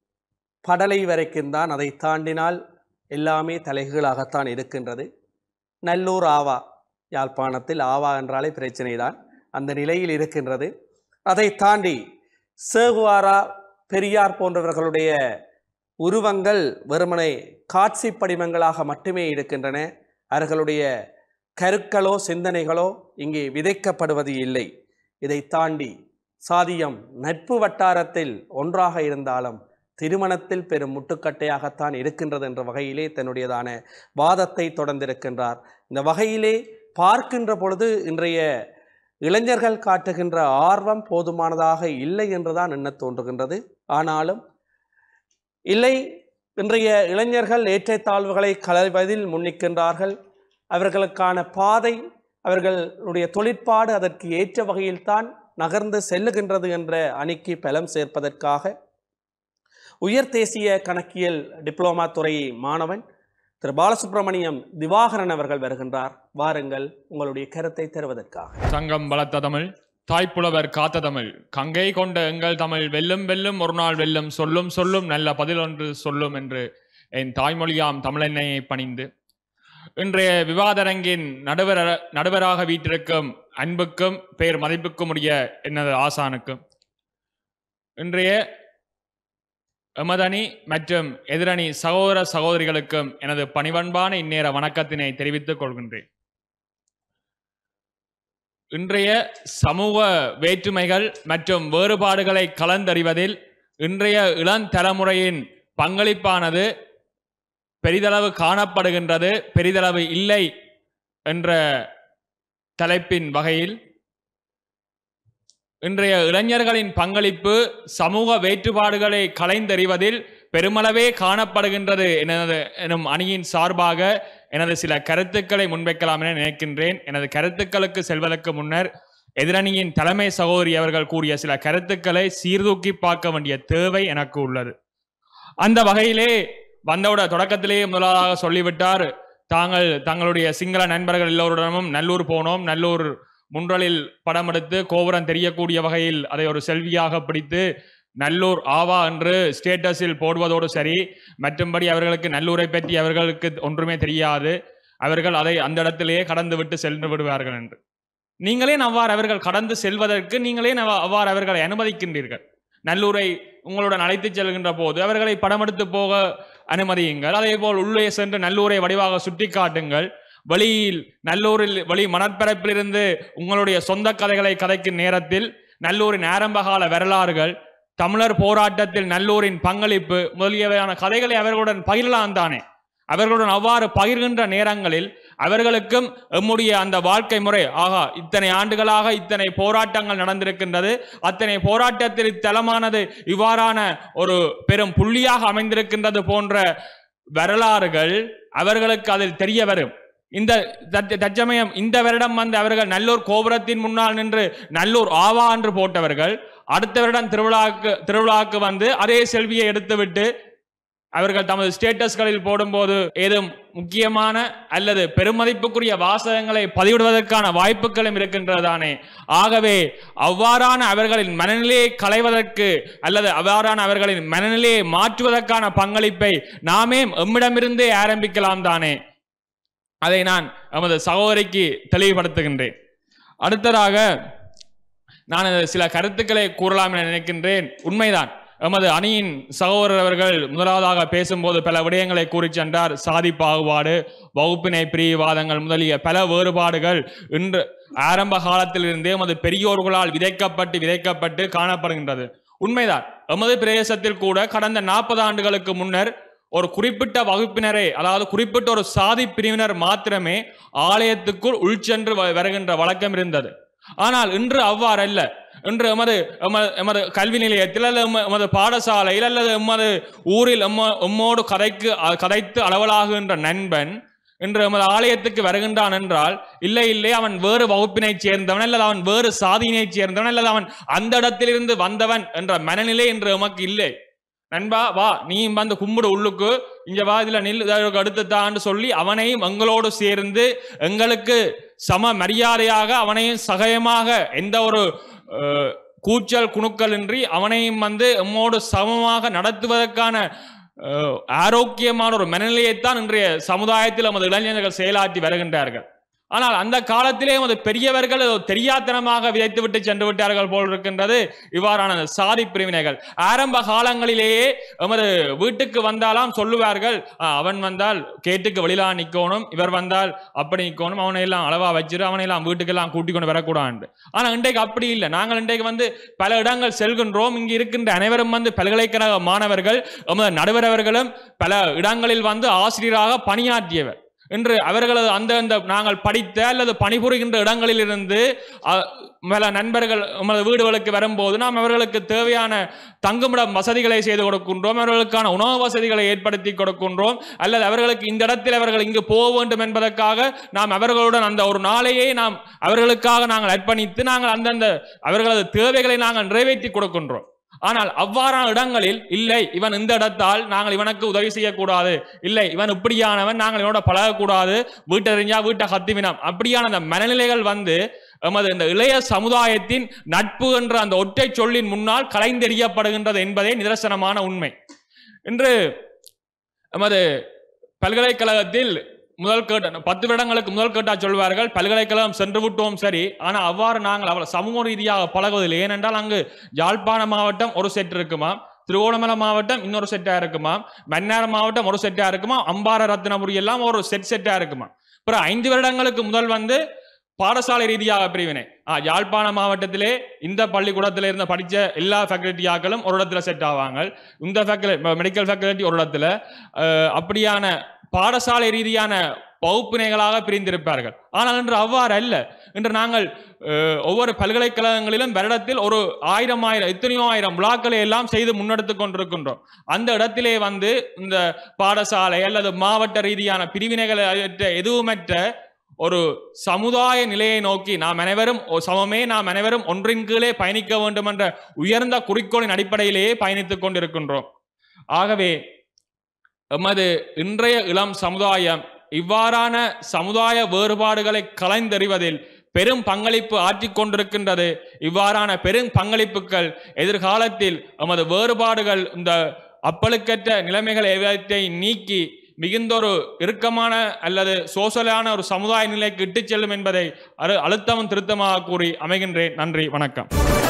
[SPEAKER 7] படலை வரைக்கும் தான் அதை தாண்டினால் எல்லாமே தலைகீழாகத்தான் இருக்கின்றது நல்லூர் ஆவா யாழ்ப்பாணத்தில் ஆவா என்றாலே பிரச்சனை தான் அந்த நிலையில் இருக்கின்றது அதை தாண்டி சேகுவாரா பெரியார் போன்றவர்களுடைய உருவங்கள் வெறுமனை காட்சி படிமங்களாக மட்டுமே இருக்கின்றன அவர்களுடைய கருக்களோ சிந்தனைகளோ இங்கே விதைக்கப்படுவது இல்லை இதை தாண்டி சாதியம் நட்பு வட்டாரத்தில் ஒன்றாக இருந்தாலும் திருமணத்தில் பெரும் முட்டுக்கட்டையாகத்தான் இருக்கின்றது என்ற வகையிலே தன்னுடையதான வாதத்தை தொடர்ந்திருக்கின்றார் இந்த வகையிலே பார்க்கின்ற பொழுது இன்றைய இளைஞர்கள் காட்டுகின்ற ஆர்வம் போதுமானதாக இல்லை என்றுதான் எண்ணத் தோன்றுகின்றது ஆனாலும் இல்லை இன்றைய இளைஞர்கள் ஏற்றத்தாழ்வுகளை களைவதில் முன்னிக்கின்றார்கள் அவர்களுக்கான பாதை அவர்களுடைய தொழிற்பாடு அதற்கு ஏற்ற வகையில்தான் நகர்ந்து செல்லுகின்றது என்ற அணிக்கு பலம் சேர்ப்பதற்காக உயர் தேசிய கணக்கியல் டிப்ளோமா துறை மாணவன் திரு பாலசுப்ரமணியம் திவாகரன் அவர்கள் வருகின்றார் வாருங்கள் உங்களுடைய கருத்தை தருவதற்காக
[SPEAKER 5] சங்கம் வளர்த்த தமிழ் தாய்ப்புலவர் காத்த தமிழ் கங்கை கொண்ட எங்கள் தமிழ் வெல்லும் வெல்லும் ஒரு நாள் வெல்லும் சொல்லும் சொல்லும் நல்ல பதில் ஒன்று சொல்லும் என்று என் தாய்மொழியாம் தமிழெண்ணையை பணிந்து இன்றைய விவாதரங்கின் நடுவர் நடுவராக வீட்டிருக்கும் அன்புக்கும் பேர் மதிப்புக்கும் உரிய எனது ஆசானுக்கும் இன்றைய எமதணி மற்றும் எதிரணி சகோதர சகோதரிகளுக்கும் எனது பணிவன்பான இந்நேர வணக்கத்தினை தெரிவித்துக் கொள்கின்றேன் இன்றைய சமூக வேற்றுமைகள் மற்றும் வேறுபாடுகளை கலந்தறிவதில் இன்றைய இளந்தலைமுறையின் பங்களிப்பானது பெரிதளவு காணப்படுகின்றது பெரிதளவு இல்லை என்ற தலைப்பின் வகையில் இன்றைய இளைஞர்களின் பங்களிப்பு சமூக வேற்றுபாடுகளை கலைந்தறிவதில் பெருமளவே காணப்படுகின்றது எனது எனும் அணியின் சார்பாக எனது சில கருத்துக்களை முன்வைக்கலாம் என நினைக்கின்றேன் எனது கருத்துக்களுக்கு செல்வதற்கு முன்னர் எதிரணியின் தலைமை சகோதரி அவர்கள் கூறிய சில கருத்துக்களை சீர்தூக்கி பார்க்க வேண்டிய தேவை எனக்கு உள்ளது அந்த வகையிலே வந்தவுட தொடக்கத்திலேயே முதலாக சொல்லிவிட்டார் தாங்கள் தங்களுடைய சிங்கள நண்பர்கள் எல்லோருடனும் நல்லூர் போனோம் நல்லூர் முன்றலில் படம் எடுத்து கோபுரம் தெரியக்கூடிய வகையில் அதை ஒரு செல்வியாக பிடித்து நல்லூர் ஆவா என்று ஸ்டேட்டஸில் போடுவதோடு சரி மற்றும்படி அவர்களுக்கு நல்லூரை பற்றி அவர்களுக்கு ஒன்றுமே தெரியாது அவர்கள் அதை அந்த இடத்திலேயே கடந்து விட்டு சென்று விடுவார்கள் என்று நீங்களே அவ்வாறு அவர்கள் கடந்து செல்வதற்கு நீங்களே நவ- அவ்வாறு அவர்களை அனுமதிக்கின்றீர்கள் நல்லூரை உங்களுடன் அழைத்துச் செல்கின்ற போது அவர்களை படமெடுத்து போக அனுமதியுங்கள் அதே போல் உள்ளே சென்று நல்லூரை வடிவாக சுட்டி காட்டுங்கள் வெளியில் நல்லூரில் வெளி மணற்பரப்பிலிருந்து உங்களுடைய சொந்த கதைகளை கதைக்கும் நேரத்தில் நல்லூரின் ஆரம்பகால வரலாறுகள் தமிழர் போராட்டத்தில் நல்லூரின் பங்களிப்பு முதலியவையான கதைகளை அவர்களுடன் பகிரலாம் தானே அவர்களுடன் அவ்வாறு பகிர்கின்ற நேரங்களில் அவர்களுக்கும் எம்முடைய அந்த வாழ்க்கை முறை ஆகா இத்தனை ஆண்டுகளாக இத்தனை போராட்டங்கள் நடந்திருக்கின்றது அத்தனை போராட்டத்தில் இத்தலமானது இவ்வாறான ஒரு பெரும் புள்ளியாக அமைந்திருக்கின்றது போன்ற வரலாறுகள் அவர்களுக்கு அதில் தெரிய வரும் இந்த தற்ச- தற்சமயம் இந்த வருடம் வந்து அவர்கள் நல்லூர் கோபுரத்தின் முன்னால் நின்று நல்லூர் ஆவா என்று போட்டவர்கள் அடுத்த வருடம் திருவிழாக்கு திருவிழாக்கு வந்து அதே செல்வியை எடுத்துவிட்டு அவர்கள் தமது ஸ்டேட்டஸ்களில் போடும்போது ஏதும் முக்கியமான அல்லது பெருமதிப்புக்குரிய வாசகங்களை பதிவிடுவதற்கான வாய்ப்புகளும் இருக்கின்றதானே ஆகவே அவ்வாறான அவர்களின் மனநிலையை களைவதற்கு அல்லது அவ்வாறான அவர்களின் மனநிலையை மாற்றுவதற்கான பங்களிப்பை நாமே எம்மிடமிருந்தே ஆரம்பிக்கலாம் தானே அதை நான் எமது சகோதரிக்கு தெளிவுபடுத்துகின்றேன் அடுத்ததாக நான் சில கருத்துக்களை கூறலாம் என நினைக்கின்றேன் உண்மைதான் எமது அணியின் சகோதரர் அவர்கள் முதலாவதாக பேசும்போது பல விடயங்களை கூறி சென்றார் சாதி பாகுபாடு வகுப்பினை பிரிவாதங்கள் முதலிய பல வேறுபாடுகள் இன்று ஆரம்ப காலத்திலிருந்தே எமது பெரியோர்களால் விதைக்கப்பட்டு விதைக்கப்பட்டு காணப்படுகின்றது உண்மைதான் எமது பிரதேசத்தில் கூட கடந்த நாற்பது ஆண்டுகளுக்கு முன்னர் ஒரு குறிப்பிட்ட வகுப்பினரை அதாவது குறிப்பிட்ட ஒரு சாதி பிரிவினர் மாத்திரமே ஆலயத்துக்குள் உள்சென்று வ- வருகின்ற வழக்கம் இருந்தது ஆனால் இன்று அவ்வாறல்ல இன்று எமது எமது எமது கல்வி நிலையத்தில் அல்லது எம- எமது பாடசாலையில் அல்லது எமது ஊரில் எம்ம எம்மோடு கதைக்கு அ- கதைத்து அளவலாகுகின்ற நண்பன் இன்று எமது ஆலயத்துக்கு வருகின்றான் என்றால் இல்லை இல்லை அவன் வேறு வகுப்பினைச் சேர்ந்தவன் அல்லது அவன் வேறு சாதியினைச் சேர்ந்தவன் அல்லது அவன் அந்த இடத்திலிருந்து வந்தவன் என்ற மனநிலை இன்று எமக்கு இல்லை நண்பா வா நீயும் வந்து கும்பிடு உள்ளுக்கு இங்க வா இதுல நில் இதற்கு அடுத்து தான்னு சொல்லி அவனையும் எங்களோடு சேர்ந்து எங்களுக்கு சம மரியாதையாக அவனையும் சகயமாக எந்த ஒரு அஹ், கூச்சல் குணுக்களின்றி அவனையும் வந்து எம்மோடு சமமாக நடத்துவதற்கான அஹ், ஆரோக்கியமான ஒரு மனநிலையைத்தான் இன்றைய சமுதாயத்தில் நமது இளைஞர்கள் செயலாற்றி வருகின்றார்கள் ஆனால் அந்த காலத்திலே நமது பெரியவர்கள் ஏதோ தெரியாத்தனமாக விதைத்து விட்டு சென்று விட்டார்கள் போல் இருக்கின்றது இவ்வாறான அந்த சாதி பிரிவினைகள் ஆரம்ப காலங்களிலேயே எமது வீட்டுக்கு வந்தாலாம் சொல்லுவார்கள் "ஆ, அவன் வந்தால் கேட்டுக்கு வெளியிலா நிக்கணும் இவர் வந்தால் அப்படி நிக்கணும் அவனை எல்லாம் அளவா வச்சிரு அவனை எல்லாம் வீட்டுக்கெல்லாம் கூட்டிக் கொண்டு வரக்கூடாது ஆனா இன்றைக்கு அப்படி இல்லை நாங்கள் இன்றைக்கு வந்து பல இடங்கள் செல்கின்றோம் இங்கு இருக்கின்ற அனைவரும் வந்து பல்கலைக்கழக மாணவர்கள் எமது நடுவர் அவர்களும் பல இடங்களில் வந்து ஆசிரியராக பணியாற்றியவர் இன்று அவர்களது அந்த அந்த நாங்கள் படித்த அல்லது பணிபுரிகின்ற இடங்களில் இருந்து அ- பல நண்பர்கள் நமது வீடுகளுக்கு வரும்போது நாம் அவர்களுக்கு தேவையான தங்குமிடம் வசதிகளை செய்து கொடுக்கின்றோம் அவர்களுக்கான உணவு வசதிகளை ஏற்படுத்தி கொடுக்கின்றோம் அல்லது அவர்களுக்கு இந்த இடத்தில் அவர்கள் இங்கு போக வேண்டும் என்பதற்காக நாம் அவர்களுடன் அந்த ஒரு நாளையே நாம் அவர்களுக்காக நாங்கள் அர்ப்பணித்து நாங்கள் அந்தந்த அவர்களது தேவைகளை நாங்கள் நிறைவேற்றி கொடுக்கின்றோம் ஆனால் அவ்வாறான இடங்களில் இல்லை இவன் இந்த இடத்தால் நாங்கள் இவனுக்கு உதவி செய்யக்கூடாது இல்லை இவன் இப்படியானவன் நாங்கள் இவனோட பழகக்கூடாது வீட்டறிஞ்சா வீட்டை கத்திவினம் அப்படியான அந்த மனநிலைகள் வந்து எமது இந்த இளைய சமுதாயத்தின் நட்பு என்ற அந்த ஒற்றை சொல்லின் முன்னால் கலைந்தெறியப்படுகின்றது என்பதே நிதர்சனமான உண்மை இன்று எமது பல்கலைக்கழகத்தில் முதல் கேட்ட பத்து வருடங்களுக்கு முதல் கேட்டா சொல்வார்கள் பல்கலைக்கழகம் சென்று விட்டோம் சரி ஆனா அவ்வாறு நாங்கள் அவள் சமூக ரீதியாக பழகுவதில்லை ஏனென்றால் அங்கு யாழ்ப்பாண மாவட்டம் ஒரு செட் இருக்குமா திருவோணமலை மாவட்டம் இன்னொரு செட்டா இருக்குமா மன்னார் மாவட்டம் ஒரு செட்டா இருக்குமா அம்பார ரத்னபுரி எல்லாம் ஒரு செட் செட்டா இருக்குமா அப்புறம் ஐந்து வருடங்களுக்கு முதல் வந்து பாடசாலை ரீதியாக பிரிவினை ஆ, யாழ்ப்பாண மாவட்டத்திலே இந்த பள்ளிக்கூடத்தில் இருந்த படித்த எல்லா ஃபேக்கல்ட்டியாக்களும் ஒரு இடத்துல செட் ஆவாங்க இந்த ஃபேக்கல்டி மெடிக்கல் ஃபேக்கல்ட்டி ஒரு இடத்துல அஹ், அப்படியான பாடசாலை ரீதியான வகுப்பினைகளாக பிரிந்திருப்பார்கள் ஆனால் இன்று அவ்வாறு அல்ல இன்று நாங்கள் அஹ், ஒவ்வொரு பல்கலைக்கழகங்களிலும் வருடத்தில் ஒரு ஆயிரம் ஆயிரம் எத்தனையோ ஆயிரம் விழாக்களை எல்லாம் செய்து முன்னெடுத்து கொண்டிருக்கின்றோம் அந்த இடத்திலே வந்து இந்த பாடசாலை அல்லது மாவட்ட ரீதியான பிரிவினைகள் அற்ற எதுவுமற்ற ஒரு சமுதாய நிலையை நோக்கி நாம் அனைவரும் ஒ- சமமே நாம் அனைவரும் ஒன்றின் கீழே பயணிக்க வேண்டும் என்ற உயர்ந்த குறிக்கோளின் அடிப்படையிலேயே பயணித்துக் கொண்டிருக்கின்றோம் ஆகவே எமது இன்றைய இளம் சமுதாயம் இவ்வாறான சமுதாய வேறுபாடுகளை கலைந்தெறிவதில் பெரும் பங்களிப்பு ஆற்றிக் கொண்டிருக்கின்றது இவ்வாறான பெரும் பங்களிப்புகள் எதிர்காலத்தில் எமது வேறுபாடுகள் இந்த அப்பழுக்கற்ற நிலைமைகள் எவற்றை நீக்கி மிகுந்தொரு இறுக்கமான அல்லது சோசலான ஒரு சமுதாய நிலைக்கு இட்டுச் செல்லும் என்பதை அழு அழுத்தமும் திருத்தமாக கூறி அமைகின்றேன் நன்றி வணக்கம்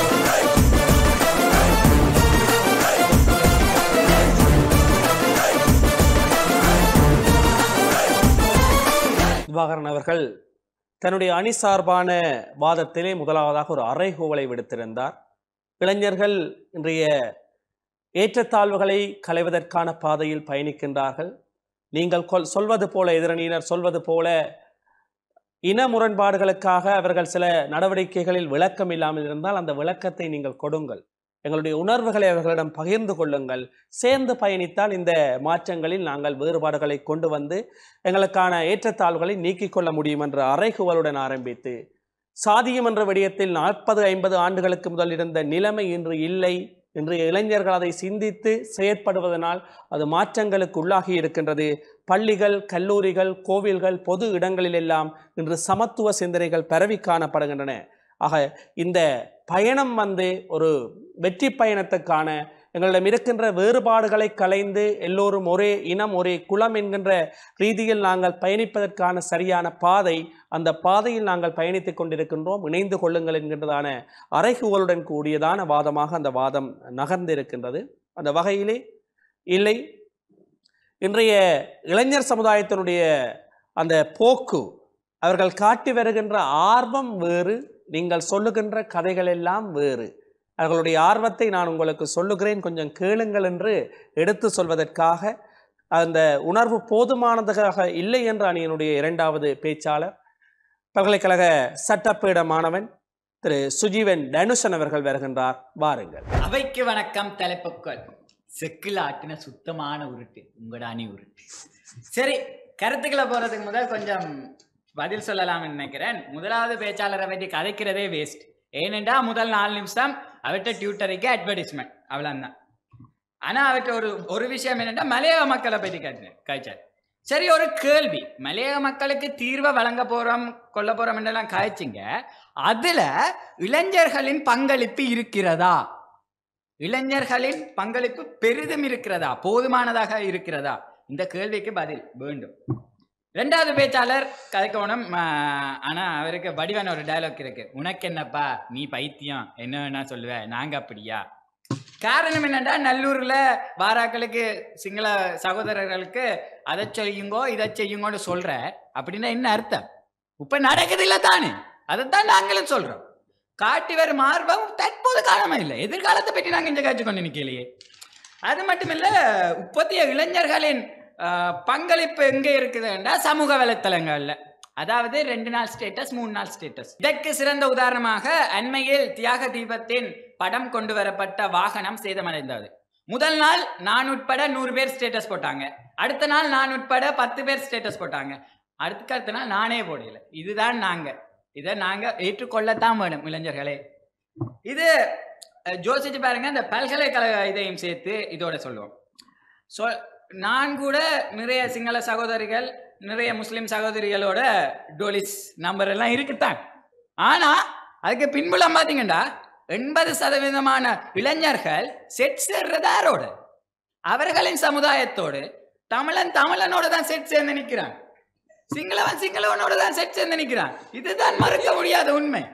[SPEAKER 7] திவாகரன் அவர்கள் தன்னுடைய அணி சார்பான வாதத்திலே முதலாவதாக ஒரு அறைகூவலை விடுத்திருந்தார் இளைஞர்கள் இன்றைய ஏற்றத்தாழ்வுகளை களைவதற்கான பாதையில் பயணிக்கின்றார்கள் நீங்கள் கொல் சொல்வது போல எதிரணியினர் சொல்வது போல இன முரண்பாடுகளுக்காக அவர்கள் சில நடவடிக்கைகளில் விளக்கம் இல்லாமல் இருந்தால் அந்த விளக்கத்தை நீங்கள் கொடுங்கள் எங்களுடைய உணர்வுகளை அவர்களிடம் பகிர்ந்து கொள்ளுங்கள் சேர்ந்து பயணித்தால் இந்த மாற்றங்களில் நாங்கள் வேறுபாடுகளை கொண்டு வந்து எங்களுக்கான ஏற்றத்தாழ்வுகளை நீக்கிக் கொள்ள முடியும் என்ற அறைகுவலுடன் ஆரம்பித்து சாதியம் என்ற விடயத்தில் நாற்பது ஐம்பது ஆண்டுகளுக்கு முதல் இருந்த நிலைமை இன்று இல்லை இன்றைய இளைஞர்கள் அதை சிந்தித்து செயற்படுவதனால் அது மாற்றங்களுக்கு உள்ளாகி இருக்கின்றது பள்ளிகள் கல்லூரிகள் கோவில்கள் பொது இடங்களிலெல்லாம் இன்று சமத்துவ சிந்தனைகள் பரவி காணப்படுகின்றன ஆக இந்த பயணம் வந்து ஒரு வெற்றி பயணத்துக்கான எங்களிடம் இருக்கின்ற வேறுபாடுகளை களைந்து எல்லோரும் ஒரே இனம் ஒரே குலம் என்கின்ற ரீதியில் நாங்கள் பயணிப்பதற்கான சரியான பாதை அந்த பாதையில் நாங்கள் பயணித்துக் கொண்டிருக்கின்றோம் இணைந்து கொள்ளுங்கள் என்கின்றதான அறைகூவலுடன் கூடியதான வாதமாக அந்த வாதம் நகர்ந்திருக்கின்றது அந்த வகையிலே இல்லை இன்றைய இளைஞர் சமுதாயத்தினுடைய அந்த போக்கு அவர்கள் காட்டி வருகின்ற ஆர்வம் வேறு நீங்கள் சொல்லுகின்ற கதைகள் எல்லாம் வேறு அவர்களுடைய ஆர்வத்தை நான் உங்களுக்கு சொல்லுகிறேன் கொஞ்சம் கேளுங்கள் என்று எடுத்து சொல்வதற்காக அந்த உணர்வு போதுமானதாக இல்லை என்ற அணியினுடைய இரண்டாவது பேச்சாளர் பல்கலைக்கழக சட்டப்பீட மாணவன் திரு சுஜீவன் தனுஷன் அவர்கள் வருகின்றார் வாருங்கள்
[SPEAKER 2] அவைக்கு வணக்கம் தலைப்புக்கள் செக்கில் ஆட்டின சுத்தமான உருட்டு உங்களோட அணி உருட்டு சரி கருத்துக்களை போறதுக்கு முதல் கொஞ்சம் பதில் சொல்லலாம்னு நினைக்கிறேன் முதலாவது பேச்சாளரை பற்றி கதைக்கிறதே வேஸ்ட் ஏனென்றா முதல் நாலு நிமிஷம் அவர்கிட்ட டியூட்டருக்கு அட்வர்டைஸ்மெண்ட் அவ்வளோதான் ஆனால் அவர்கிட்ட ஒரு ஒரு விஷயம் என்னென்னா மலையாள மக்களை பற்றி கற்றுனேன் காய்ச்சார் சரி ஒரு கேள்வி மலையாள மக்களுக்கு தீர்வை வழங்க போகிறோம் கொல்ல போகிறோம் என்றெல்லாம் காய்ச்சிங்க அதில் இளைஞர்களின் பங்களிப்பு இருக்கிறதா இளைஞர்களின் பங்களிப்பு பெரிதும் இருக்கிறதா போதுமானதாக இருக்கிறதா இந்த கேள்விக்கு பதில் வேண்டும் ரெண்டாவது பேச்சாளர் கதைக்கோணம் ஆனா அவருக்கு வடிவான ஒரு டயலாக் இருக்கு உனக்கு என்னப்பா நீ பைத்தியம் என்ன வேணா சொல்லுவ நாங்க அப்படியா காரணம் என்னன்னா நல்லூர்ல வாராக்களுக்கு சிங்கள சகோதரர்களுக்கு அதை செய்யுங்கோ இதை செய்யுங்கோன்னு சொல்ற அப்படின்னா என்ன அர்த்தம் இப்ப நடக்குது இல்ல தானே அதைத்தான் நாங்களும் சொல்றோம் காட்டி வரும் ஆர்வம் தற்போது காலமா இல்லை எதிர்காலத்தை பற்றி நாங்க இந்த காட்சி கொண்டு நிக்கலையே அது மட்டும் இல்ல இப்போதைய இளைஞர்களின் ஆஹ், பங்களிப்பு எங்க இருக்குதுன்னா சமூக வலைத்தளங்கள்ல அதாவது ரெண்டு நாள் ஸ்டேட்டஸ் மூணு நாள் ஸ்டேட்டஸ் இதற்கு சிறந்த உதாரணமாக அண்மையில் தியாக தீபத்தின் படம் கொண்டு வரப்பட்ட வாகனம் சேதமடைந்தது முதல் நாள் நான் உட்பட நூறு பேர் ஸ்டேட்டஸ் போட்டாங்க அடுத்த நாள் நான் உட்பட பத்து பேர் ஸ்டேட்டஸ் போட்டாங்க அடுத்த அடுத்த நாள் நானே போடல இதுதான் நாங்க இதை நாங்க ஏற்றுக்கொள்ளத்தான் வேணும் இளைஞர்களே இது அஹ், யோசிச்சு பாருங்க இந்த பல்கலைக்கழக இதையும் சேர்த்து இதோட சொல்லுவோம் சொ நான் கூட நிறைய சிங்கள சகோதரிகள் நிறைய முஸ்லிம் சகோதரிகளோட டோலிஸ் நம்பர் எல்லாம் இருக்குத்தான் ஆனா அதுக்கு பின்புலம் பாத்தீங்கன்னா எண்பது சதவீதமான இளைஞர்கள் செட் சேர்றது யாரோட அவர்களின் சமுதாயத்தோடு தமிழன் தமிழனோட தான் செட் சேர்ந்து நிற்கிறான் சிங்களவன் சிங்களவனோட தான் செட் சேர்ந்து நிற்கிறான் இதுதான் மறுக்க முடியாத உண்மை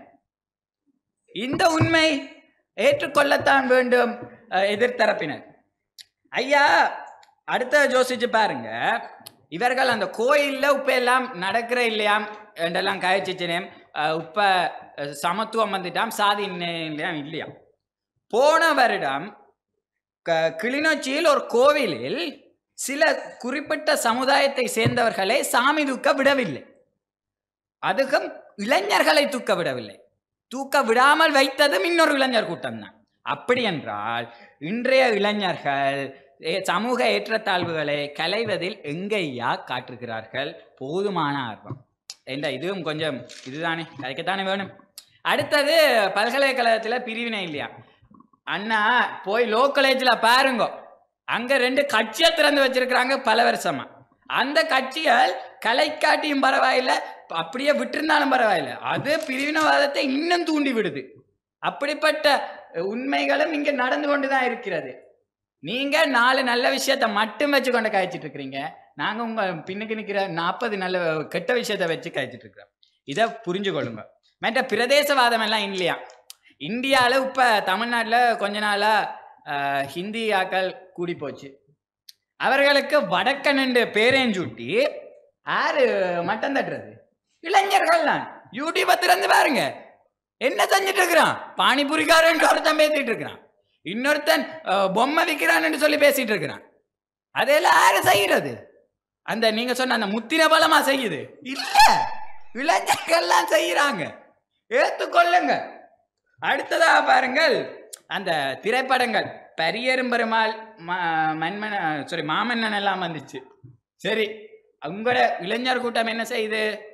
[SPEAKER 2] இந்த உண்மை ஏற்றுக்கொள்ளத்தான் வேண்டும் அஹ், எதிர்த்தரப்பினர் ஐயா அடுத்த யோசிச்சு பாருங்க இவர்கள் அந்த கோயில்ல உப்ப எல்லாம் நடக்கிற இல்லையாம் என்றெல்லாம் காய்ச்சிச்சினேன் உப்ப அஹ், சமத்துவம் வந்துட்டாம் சாதி இல்லையாம் இல்லையாம் போன வருடம் க- கிளிநொச்சியில் ஒரு கோவிலில் சில குறிப்பிட்ட சமுதாயத்தை சேர்ந்தவர்களை சாமி தூக்க விடவில்லை அதுக்கும் இளைஞர்களை தூக்க விடவில்லை தூக்க விடாமல் வைத்ததும் இன்னொரு இளைஞர் கூட்டம் தான் அப்படி என்றால் இன்றைய இளைஞர்கள் ஏ- சமூக ஏற்றத்தாழ்வுகளை களைவதில் எங்கேயா காட்டுகிறார்கள் போதுமான ஆர்வம் என்ற இதுவும் கொஞ்சம் இதுதானே கதைக்கத்தானே வேணும் அடுத்தது பல்கலைக்கழகத்தில் பிரிவினை இல்லையா அண்ணா போய் லோ காலேஜில் பாருங்க அங்க ரெண்டு கட்சியை திறந்து வச்சிருக்கிறாங்க பல வருஷமா அந்த கட்சிகள் கலை காட்டியும் பரவாயில்ல அப்படியே விட்டிருந்தாலும் பரவாயில்ல அது பிரிவினவாதத்தை இன்னும் தூண்டி விடுது அப்படிப்பட்ட உண்மைகளும் இங்க நடந்து கொண்டுதான் இருக்கிறது நீங்க நாலு நல்ல விஷயத்த மட்டும் வச்சு கொண்டு காய்ச்சிட்டு இருக்கிறீங்க நாங்க உங்க பின்னுக்கு நிக்கிற நாற்பது நல்ல கெட்ட விஷயத்த வச்சு காய்ச்சிட்டு இருக்கிறோம் இதை புரிஞ்சு கொள்ளுங்க மற்ற பிரதேசவாதம் எல்லாம் இல்லையா இந்தியாவில் இப்போ தமிழ்நாட்டில் கொஞ்ச நாளாக ஹிந்தி ஆக்கள் கூடி போச்சு அவர்களுக்கு வடக்கனண்டு பேரையும் சூட்டி யாரு மட்டம் தட்டுறது இளைஞர்கள் தான் யூடியூப்பை திறந்து பாருங்க என்ன செஞ்சுட்டு இருக்கிறான் பானிபூரிக்காரன் ஒருத்தன் பேசிட்டு இருக்கிறான் இன்னொருத்தன் அஹ், பொம்மை விற்கிறான்னு சொல்லி பேசிட்டு இருக்கிறான் அதெல்லாம் யாரு செய்யறது அந்த நீங்க சொன்ன அந்த முத்தின பலமா செய்யுது இல்ல இளைஞர்கள்லாம் செய்யறாங்க ஏத்துக்கொள்ளுங்க அடுத்ததா பாருங்கள் அந்த திரைப்படங்கள் பரியரும் பெருமாள் ம- மன்மன சாரி மாமன்னன் எல்லாம் வந்துச்சு சரி உங்களோட இளைஞர் கூட்டம் என்ன செய்யுது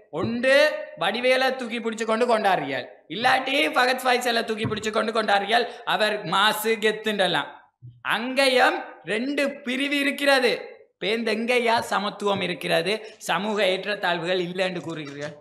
[SPEAKER 2] ஒன்று வடிவேலை தூக்கி பிடிச்சு கொண்டு கொண்டாடுறியல் இல்லாட்டி பகத் ஃபைசலை தூக்கி பிடிச்சு கொண்டு கொண்டாடுறியல் அவர் மாசு கெத்துண்டெல்லாம் அங்கேயும் ரெண்டு பிரிவு இருக்கிறது பேந்தெங்கையா சமத்துவம் இருக்கிறது சமூக ஏற்றத்தாழ்வுகள் இல்லைன்னு கூறுகிறீர்கள்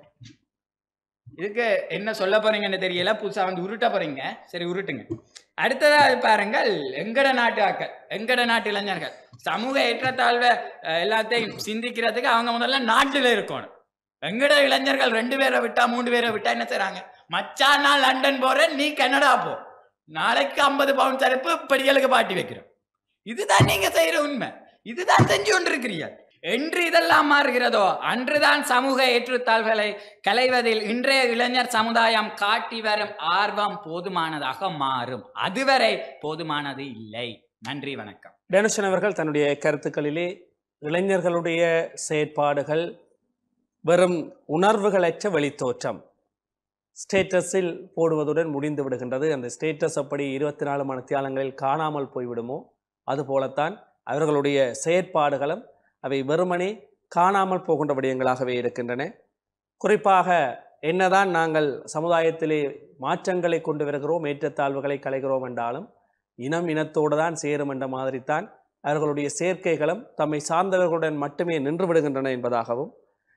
[SPEAKER 2] இதுக்கு என்ன சொல்ல போறீங்கன்னு தெரியல புதுசா வந்து உருட்ட போறீங்க சரி உருட்டுங்க அடுத்ததாக பாருங்கள் எங்கட நாட்டு ஆக்கள் எங்கட நாட்டு இளைஞர்கள் சமூக ஏற்றத்தாழ்வை அஹ், எல்லாத்தையும் சிந்திக்கிறதுக்கு அவங்க முதல்ல நாட்டில் இருக்கணும் எங்கட இளைஞர்கள் ரெண்டு பேரை விட்டா மூணு பேரை விட்டா என்ன செய்றாங்க மச்சான் நான் லண்டன் போறேன் நீ கனடா போ நாளைக்கு ஐம்பது பவுன் தரப்பு படிகளுக்கு பாட்டி வைக்கிறோம் இதுதான் நீங்க செய்யற உண்மை இதுதான் செஞ்சு கொண்டிருக்கிறீங்க என்று இதெல்லாம் மாறுகிறதோ அன்றுதான் சமூக ஏற்றுத்தாழ்வுகளை களைவதில் இன்றைய இளைஞர் சமுதாயம் காட்டி வரும் ஆர்வம் போதுமானதாக மாறும் அதுவரை போதுமானது இல்லை நன்றி வணக்கம்
[SPEAKER 7] டெனுஷன் அவர்கள் தன்னுடைய கருத்துக்களிலே இளைஞர்களுடைய செயற்பாடுகள் வெறும் உணர்வுகளற்ற வெளித்தோற்றம் ஸ்டேட்டஸில் போடுவதுடன் முடிந்து விடுகின்றது அந்த ஸ்டேட்டஸ் அப்படி இருபத்தி நாலு மணித்தியாலங்களில் காணாமல் போய்விடுமோ அதுபோலத்தான் அவர்களுடைய செயற்பாடுகளும் அவை வெறுமனே காணாமல் போகின்ற விடயங்களாகவே இருக்கின்றன குறிப்பாக என்னதான் நாங்கள் சமுதாயத்திலே மாற்றங்களை கொண்டு வருகிறோம் ஏற்றத்தாழ்வுகளை களைகிறோம் என்றாலும் இனம் இனத்தோடு தான் சேரும் என்ற மாதிரித்தான் அவர்களுடைய சேர்க்கைகளும் தம்மை சார்ந்தவர்களுடன் மட்டுமே நின்று விடுகின்றன என்பதாகவும்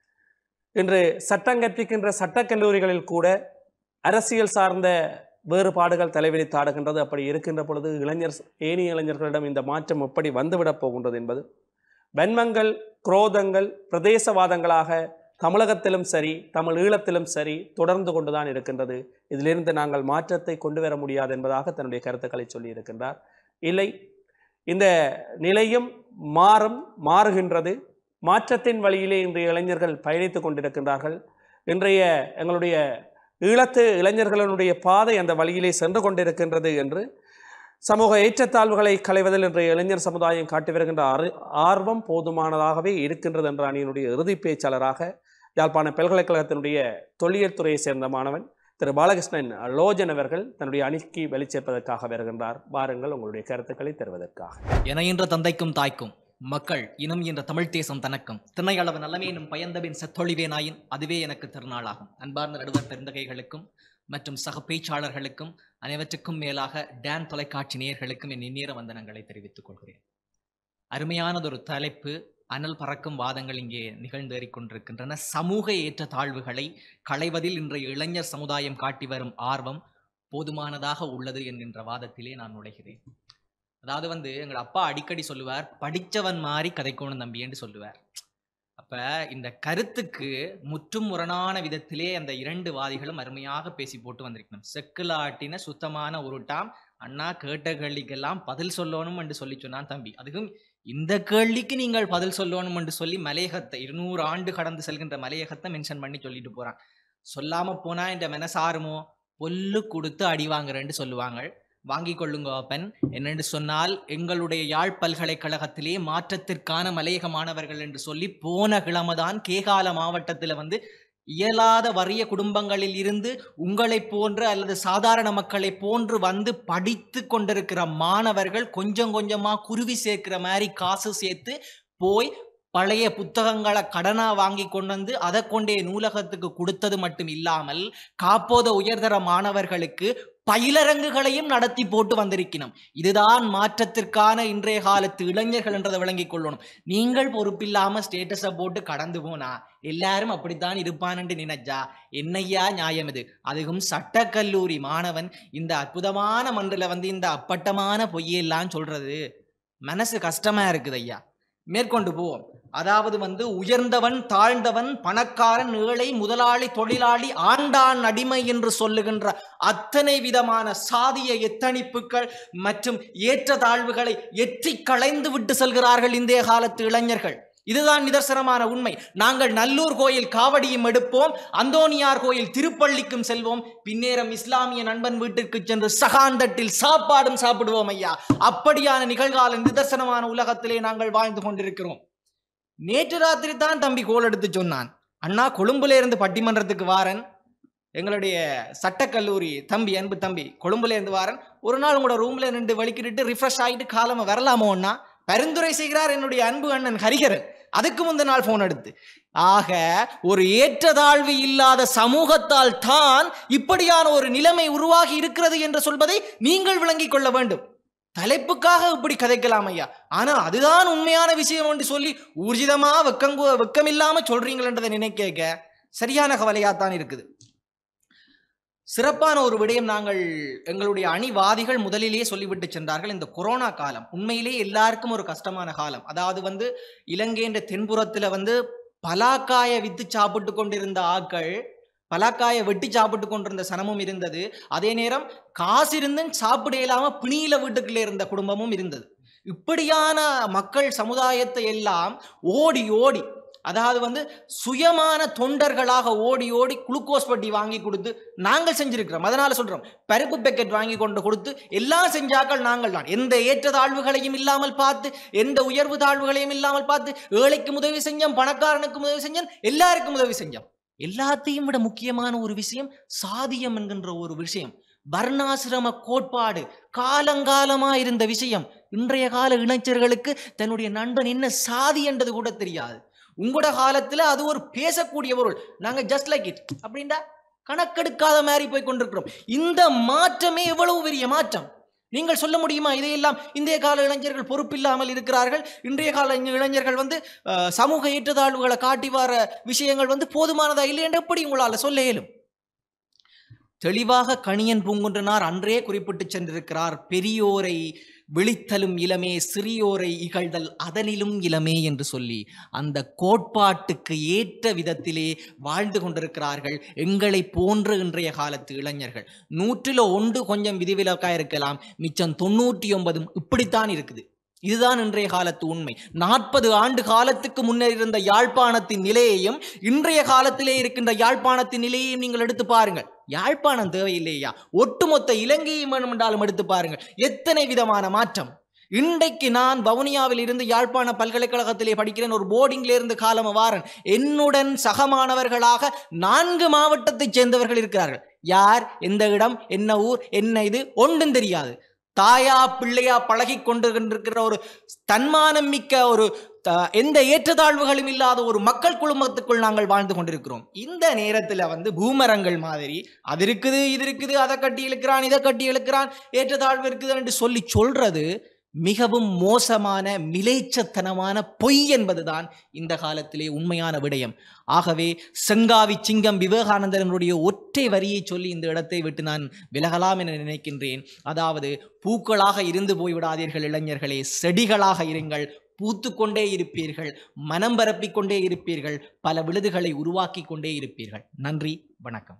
[SPEAKER 7] இன்று சட்டம் கற்பிக்கின்ற சட்டக்கல்லூரிகளில் கூட அரசியல் சார்ந்த வேறுபாடுகள் தலைவிரித்தாடுகின்றது அப்படி இருக்கின்ற பொழுது இளைஞர் ஏனைய இளைஞர்களிடம் இந்த மாற்றம் எப்படி வந்துவிடப் போகின்றது என்பது வன்மங்கள் குரோதங்கள் பிரதேசவாதங்களாக தமிழகத்திலும் சரி தமிழ் ஈழத்திலும் சரி தொடர்ந்து கொண்டுதான் இருக்கின்றது இதிலிருந்து நாங்கள் மாற்றத்தை கொண்டு வர முடியாது என்பதாக தன்னுடைய கருத்துக்களை சொல்லி இருக்கின்றார் இல்லை இந்த நிலையும் மாறும் மாறுகின்றது மாற்றத்தின் வழியிலே இன்றைய இளைஞர்கள் பயணித்துக் கொண்டிருக்கின்றார்கள் இன்றைய எங்களுடைய ஈழத்து இளைஞர்களுடைய பாதை அந்த வழியிலே சென்று கொண்டிருக்கின்றது என்று சமூக ஏற்றத்தாழ்வுகளை களைவதில் இன்றைய இளைஞர் சமுதாயம் காட்டி வருகின்ற ஆறு- ஆர்வம் போதுமானதாகவே இருக்கின்றது என்ற அணியினுடைய இறுதி பேச்சாளராக யாழ்ப்பாண பல்கலைக்கழகத்தினுடைய தொல்லியல் துறையை சேர்ந்த மாணவன் திரு பாலகிருஷ்ணன் லோஜன் அவர்கள் தன்னுடைய அணிக்கு வெளிச்சேர்ப்பதற்காக வருகின்றார் வாருங்கள் உங்களுடைய கருத்துக்களை தருவதற்காக
[SPEAKER 3] என என்ற தந்தைக்கும் தாய்க்கும் மக்கள் இனம் என்ற தமிழ் தேசம் தனக்கும் திணையளவு நல்லமேனும் பயந்தபின் செத்தொழிவேனாயின் அதுவே எனக்கு திருநாளாகும் அன்பார்ந்த நடுவர் பெருந்தகைகளுக்கும் மற்றும் சக பேச்சாளர்களுக்கும் அனைவற்றுக்கும் மேலாக டான் தொலைக்காட்சி நேயர்களுக்கும் என் இந்நேர வந்தனங்களை தெரிவித்துக் கொள்கிறேன் அருமையானதொரு தலைப்பு அனல் பறக்கும் வாதங்கள் இங்கே நிகழ்ந்தேறிக் கொண்டிருக்கின்றன சமூக ஏற்ற தாழ்வுகளை களைவதில் இன்றைய இளைஞர் சமுதாயம் காட்டி வரும் ஆர்வம் போதுமானதாக உள்ளது என்கின்ற வாதத்திலே நான் நுழைகிறேன் அதாவது வந்து எங்கள் அப்பா அடிக்கடி சொல்லுவார் படிச்சவன் மாதிரி கதைக்கோணும் தம்பி என்று சொல்லுவார் அப்ப இந்த கருத்துக்கு முற்றும் முரணான விதத்திலே அந்த இரண்டு வாதிகளும் அருமையாக பேசி போட்டு வந்திருக்கணும் செக்குலாட்டின சுத்தமான உருட்டாம் அண்ணா கேட்ட கேள்விக்கெல்லாம் பதில் சொல்லணும் என்று சொல்லி சொன்னான் தம்பி அதுக்கும் இந்த கேள்விக்கு நீங்கள் பதில் சொல்லணும் என்று சொல்லி மலையகத்தை இருநூறு ஆண்டு கடந்து செல்கின்ற மலையகத்தை மென்ஷன் பண்ணி சொல்லிட்டு போறான் சொல்லாம போனா இந்த மெனசாருமோ பொல்லு கொடுத்து அடி வாங்குறேன்னு சொல்லுவாங்க வாங்கி கொள்ளுங்க அப்பன் என்னென்று சொன்னால் எங்களுடைய யாழ் பல்கலைக்கழகத்திலே மாற்றத்திற்கான மலையக மாணவர்கள் என்று சொல்லி போன கிழமைதான் கேகால மாவட்டத்தில் வந்து இயலாத வறிய குடும்பங்களில் இருந்து உங்களைப் போன்ற அல்லது சாதாரண மக்களை போன்று வந்து படித்து கொண்டிருக்கிற மாணவர்கள் கொஞ்சம் கொஞ்சமா குருவி சேர்க்கிற மாதிரி காசு சேர்த்து போய் பழைய புத்தகங்களை கடனா வாங்கி கொண்டு வந்து அதை கொண்டே நூலகத்துக்கு கொடுத்தது மட்டும் இல்லாமல் காப்போத உயர்தர மாணவர்களுக்கு பயிலரங்குகளையும் நடத்தி போட்டு வந்திருக்கணும் இதுதான் மாற்றத்திற்கான இன்றைய காலத்து இளைஞர்கள் என்றதை விளங்கிக் கொள்ளணும் நீங்கள் பொறுப்பில்லாம ஸ்டேட்டஸை போட்டு கடந்து போனா எல்லாரும் அப்படித்தான் இருப்பான் என்று நினைச்சா என்னையா நியாயம் இது அதுவும் சட்டக்கல்லூரி மாணவன் இந்த அற்புதமான மன்றில் வந்து இந்த அப்பட்டமான பொய்யெல்லாம் சொல்றது மனசு கஷ்டமா இருக்குது ஐயா மேற்கொண்டு போவோம் அதாவது வந்து உயர்ந்தவன் தாழ்ந்தவன் பணக்காரன் ஏழை முதலாளி தொழிலாளி ஆண்டான் அடிமை என்று சொல்லுகின்ற அத்தனை விதமான சாதிய எத்தணிப்புகள் மற்றும் ஏற்றத்தாழ்வுகளை எற்றி களைந்து விட்டு செல்கிறார்கள் இந்திய காலத்து இளைஞர்கள் இதுதான் நிதர்சனமான உண்மை நாங்கள் நல்லூர் கோயில் காவடியும் எடுப்போம் அந்தோனியார் கோயில் திருப்பள்ளிக்கும் செல்வோம் பின்னேரம் இஸ்லாமிய நண்பன் வீட்டிற்கு சென்று சகாந்தட்டில் சாப்பாடும் சாப்பிடுவோம் ஐயா அப்படியான நிகழ்கால நிதர்சனமான உலகத்திலே நாங்கள் வாழ்ந்து கொண்டிருக்கிறோம் நேற்று ராத்திரி தான் தம்பி கோல் எடுத்து சொன்னான் அண்ணா கொழும்புல இருந்து பட்டிமன்றத்துக்கு வாரன் எங்களுடைய சட்டக்கல்லூரி தம்பி அன்பு தம்பி கொழும்புல இருந்து வாரன் ஒரு நாள் உங்களோட ரூம்ல நின்று வலிக்கிட்டு ரிஃப்ரெஷ் ஆகிட்டு காலம வரலாமோன்னா பரிந்துரை செய்கிறார் என்னுடைய அன்பு அண்ணன் ஹரிகரன் அதுக்கு முந்தின நாள் போன் எடுத்து ஆக ஒரு ஏற்றதாழ்வு இல்லாத சமூகத்தால் தான் இப்படியான ஒரு நிலைமை உருவாகி இருக்கிறது என்று சொல்வதை நீங்கள் விளங்கிக் கொள்ள வேண்டும் தலைப்புக்காக இப்படி கதைக்கலாம் ஐயா ஆனா அதுதான் உண்மையான விஷயம் என்று சொல்லி ஊர்ஜிதமா வெக்கங்கு வெக்கமில்லாம சொல்றீங்களன்றதை நினைக்க சரியான கவலையாத்தான் இருக்குது சிறப்பான ஒரு விடயம் நாங்கள் எங்களுடைய அணிவாதிகள் முதலிலேயே சொல்லிவிட்டு சென்றார்கள் இந்த கொரோனா காலம் உண்மையிலே எல்லாருக்கும் ஒரு கஷ்டமான காலம் அதாவது வந்து இலங்கை என்ற தென்புறத்துல வந்து பலாக்காய வித்து சாப்பிட்டு கொண்டிருந்த ஆக்கள் பலாக்காயை வெட்டி சாப்பிட்டு கொண்டிருந்த சனமும் இருந்தது அதே நேரம் காசு இருந்தும் சாப்பிட இயலாம பிணியில வீட்டுக்குள்ளே இருந்த குடும்பமும் இருந்தது இப்படியான மக்கள் சமுதாயத்தை எல்லாம் ஓடி ஓடி அதாவது வந்து சுயமான தொண்டர்களாக ஓடி ஓடி குளுக்கோஸ் பட்டி வாங்கி கொடுத்து நாங்கள் செஞ்சிருக்கிறோம் அதனால சொல்றோம் பருப்பு பேக்கெட் வாங்கி கொண்டு கொடுத்து எல்லாம் செஞ்சாக்கள் நாங்கள் தான் எந்த ஏற்றத்தாழ்வுகளையும் இல்லாமல் பார்த்து எந்த உயர்வு தாழ்வுகளையும் இல்லாமல் பார்த்து ஏழைக்கும் உதவி செஞ்சோம் பணக்காரனுக்கும் உதவி செஞ்சோம் எல்லாருக்கும் உதவி செஞ்சோம் எல்லாத்தையும் விட முக்கியமான ஒரு விஷயம் சாதியம் என்கின்ற ஒரு விஷயம் வர்ணாசிரம கோட்பாடு காலங்காலமா இருந்த விஷயம் இன்றைய கால இளைஞர்களுக்கு தன்னுடைய நண்பன் என்ன சாதி என்றது கூட தெரியாது உங்களோட காலத்துல அது ஒரு பேசக்கூடிய பொருள் நாங்க ஜஸ்ட் லைக் இட் அப்படின்டா கணக்கெடுக்காத மாதிரி போய் கொண்டிருக்கிறோம் இந்த மாற்றமே எவ்வளவு பெரிய மாற்றம் நீங்கள் சொல்ல முடியுமா இதையெல்லாம் இன்றைய கால இளைஞர்கள் பொறுப்பில்லாமல் இருக்கிறார்கள் இன்றைய கால இளைஞர்கள் வந்து அஹ், சமூக ஏற்றத்தாழ்வுகளை காட்டி வர விஷயங்கள் வந்து போதுமானதா இல்லை என்று எப்படி உங்களால் சொல்ல இயலும் தெளிவாக கணியன் பூங்குன்றனார் அன்றே குறிப்பிட்டு சென்றிருக்கிறார் பெரியோரை விழித்தலும் இளமே சிறியோரை இகழ்தல் அதனிலும் இளமே என்று சொல்லி அந்த கோட்பாட்டுக்கு ஏற்ற விதத்திலே வாழ்ந்து கொண்டிருக்கிறார்கள் எங்களை போன்ற இன்றைய காலத்து இளைஞர்கள் நூற்றில் ஒன்று கொஞ்சம் விதிவிலக்கா இருக்கலாம் மிச்சம் தொண்ணூற்றி ஒன்பதும் இப்படித்தான் இருக்குது இதுதான் இன்றைய காலத்து உண்மை நாற்பது ஆண்டு காலத்துக்கு முன்னர் இருந்த யாழ்ப்பாணத்தின் நிலையையும் இன்றைய காலத்திலே இருக்கின்ற யாழ்ப்பாணத்தின் நிலையையும் நீங்கள் எடுத்து பாருங்கள் யாழ்ப்பாணம் தேவையில்லையா ஒட்டுமொத்த இலங்கையும் வேணுமென்றாலும் எடுத்து பாருங்கள் எத்தனை விதமான மாற்றம் இன்றைக்கு நான் வவுனியாவில் இருந்து யாழ்ப்பாண பல்கலைக்கழகத்திலே படிக்கிறேன் ஒரு போர்டிங்ல இருந்து காலம வாரன் என்னுடன் சகமானவர்களாக நான்கு மாவட்டத்தைச் சேர்ந்தவர்கள் இருக்கிறார்கள் யார் எந்த இடம் என்ன ஊர் என்ன இது ஒன்றும் தெரியாது தாயா பிள்ளையா பழகி கொண்டிருக்கிற ஒரு தன்மானம் மிக்க ஒரு த- எந்த ஏற்றத்தாழ்வுகளும் இல்லாத ஒரு மக்கள் குழுமத்துக்குள் நாங்கள் வாழ்ந்து கொண்டிருக்கிறோம் இந்த நேரத்துல வந்து பூமரங்கள் மாதிரி அது இருக்குது இது இருக்குது அதை கட்டி இழுக்கிறான் இதை கட்டி இழுக்கிறான் ஏற்றத்தாழ்வு இருக்குது என்று சொல்லி சொல்றது மிகவும் மோசமான மிலேச்சத்தனமான பொய் என்பதுதான் இந்த காலத்திலே உண்மையான விடயம் ஆகவே செங்காவி சிங்கம் விவேகானந்தரனுடைய ஒற்றை வரியை சொல்லி இந்த இடத்தை விட்டு நான் விலகலாம் என நினைக்கின்றேன் அதாவது பூக்களாக இருந்து போய்விடாதீர்கள் இளைஞர்களே செடிகளாக இருங்கள் பூத்துக்கொண்டே இருப்பீர்கள் மனம் பரப்பிக் கொண்டே இருப்பீர்கள் பல விழுதுகளை உருவாக்கி கொண்டே இருப்பீர்கள் நன்றி வணக்கம்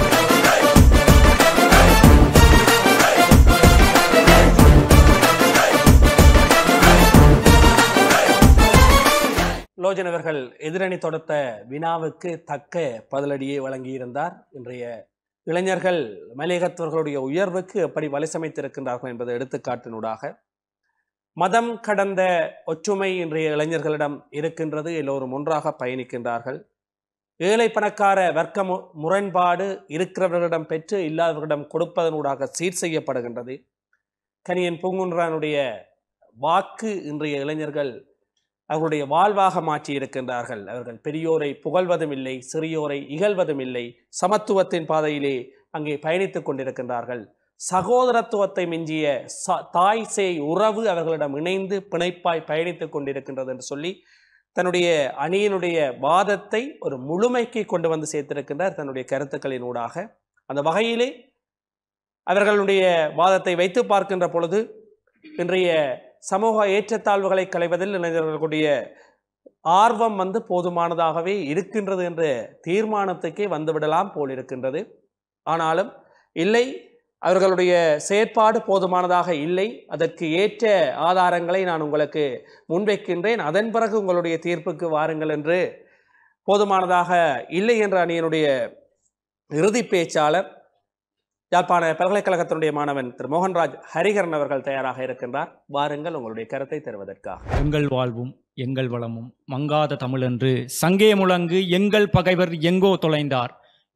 [SPEAKER 7] லோஜன் அவர்கள் எதிரணி தொடுத்த வினாவுக்கு தக்க பதிலடியை வழங்கியிருந்தார் இன்றைய இளைஞர்கள் மலையகத்தவர்களுடைய உயர்வுக்கு எப்படி வலிசமைத்திருக்கின்றார்கள் என்பதை எடுத்துக்காட்டினூடாக மதம் கடந்த ஒற்றுமை இன்றைய இளைஞர்களிடம் இருக்கின்றது எல்லோரும் ஒன்றாக பயணிக்கின்றார்கள் ஏழை பணக்கார வர்க்க மு- முரண்பாடு இருக்கிறவர்களிடம் பெற்று இல்லாதவர்களிடம் கொடுப்பதனூடாக சீர் செய்யப்படுகின்றது கனியன் பூங்குன்றானுடைய வாக்கு இன்றைய இளைஞர்கள் அவர்களுடைய வாழ்வாக மாற்றி இருக்கின்றார்கள் அவர்கள் பெரியோரை புகழ்வதும் இல்லை சிறியோரை இகழ்வதும் இல்லை சமத்துவத்தின் பாதையிலே அங்கே பயணித்துக் கொண்டிருக்கின்றார்கள் சகோதரத்துவத்தை மிஞ்சிய ச- தாய் சேய் உறவு அவர்களிடம் இணைந்து பிணைப்பாய் பயணித்துக் கொண்டிருக்கின்றது என்று சொல்லி தன்னுடைய அணியினுடைய வாதத்தை ஒரு முழுமைக்கு கொண்டு வந்து சேர்த்திருக்கின்றார் தன்னுடைய கருத்துக்களின் ஊடாக அந்த வகையிலே அவர்களுடைய வாதத்தை வைத்து பார்க்கின்ற பொழுது இன்றைய சமூக ஏற்றத்தாழ்வுகளை களைவதில் இளைஞர்களுடைய ஆர்வம் வந்து போதுமானதாகவே இருக்கின்றது என்ற தீர்மானத்துக்கே வந்துவிடலாம் போல் இருக்கின்றது ஆனாலும் இல்லை அவர்களுடைய செயற்பாடு போதுமானதாக இல்லை அதற்கு ஏற்ற ஆதாரங்களை நான் உங்களுக்கு முன்வைக்கின்றேன் அதன் பிறகு உங்களுடைய தீர்ப்புக்கு வாருங்கள் என்று போதுமானதாக இல்லை என்ற அணியினுடைய இறுதி பேச்சாளர் யாழ்ப்பாண பல்கலைக்கழகத்தினுடைய மாணவன் திரு மோகன்ராஜ் ஹரிகரன் அவர்கள் தயாராக இருக்கின்றார் வாருங்கள் உங்களுடைய கருத்தை தருவதற்காக
[SPEAKER 8] எங்கள் வாழ்வும் எங்கள் வளமும் மங்காத தமிழென்று சங்கே முழங்கு எங்கள் பகைவர் எங்கோ தொலைந்தார்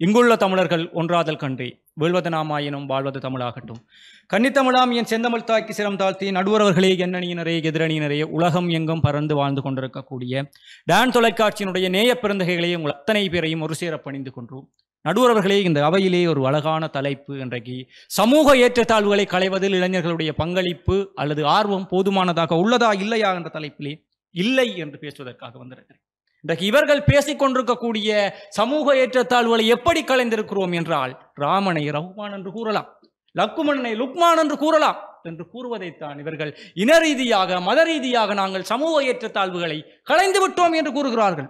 [SPEAKER 6] இங்குள்ள தமிழர்கள் ஒன்றாதல் கன்றி வீழ்வது நாமாயினும் வாழ்வது தமிழாகட்டும் கன்னித்தமிழாம் என் செந்தமிழ் தாய்க்கு சிரம் தாழ்த்தி நடுவரவர்களே எண்ணணியினரே எதிரணியினரே உலகம் எங்கும் பறந்து வாழ்ந்து கொண்டிருக்கக்கூடிய டான் தொலைக்காட்சியினுடைய நேய பெருந்தகைகளையும் உங்கள் அத்தனை பேரையும் ஒரு சேர பணிந்து கொன்றோம் நடுவரவர்களே இந்த அவையிலே ஒரு அழகான தலைப்பு இன்றைக்கு சமூக ஏற்றத்தாழ்வுகளை களைவதில் இளைஞர்களுடைய பங்களிப்பு அல்லது ஆர்வம் போதுமானதாக உள்ளதா இல்லையா என்ற தலைப்பிலே இல்லை என்று பேசுவதற்காக வந்திருக்கிறேன் இன்றைக்கு இவர்கள் பேசிக் கொண்டிருக்கக்கூடிய சமூக ஏற்றத்தாழ்வுகளை எப்படி கலைந்திருக்கிறோம் என்றால் ராமனை ரகுமான் என்று கூறலாம் லக்குமணனை லுக்மான் என்று கூறலாம் என்று கூறுவதைத்தான் இவர்கள் இன ரீதியாக மத ரீதியாக நாங்கள் சமூக ஏற்றத்தாழ்வுகளை களைந்து விட்டோம் என்று கூறுகிறார்கள்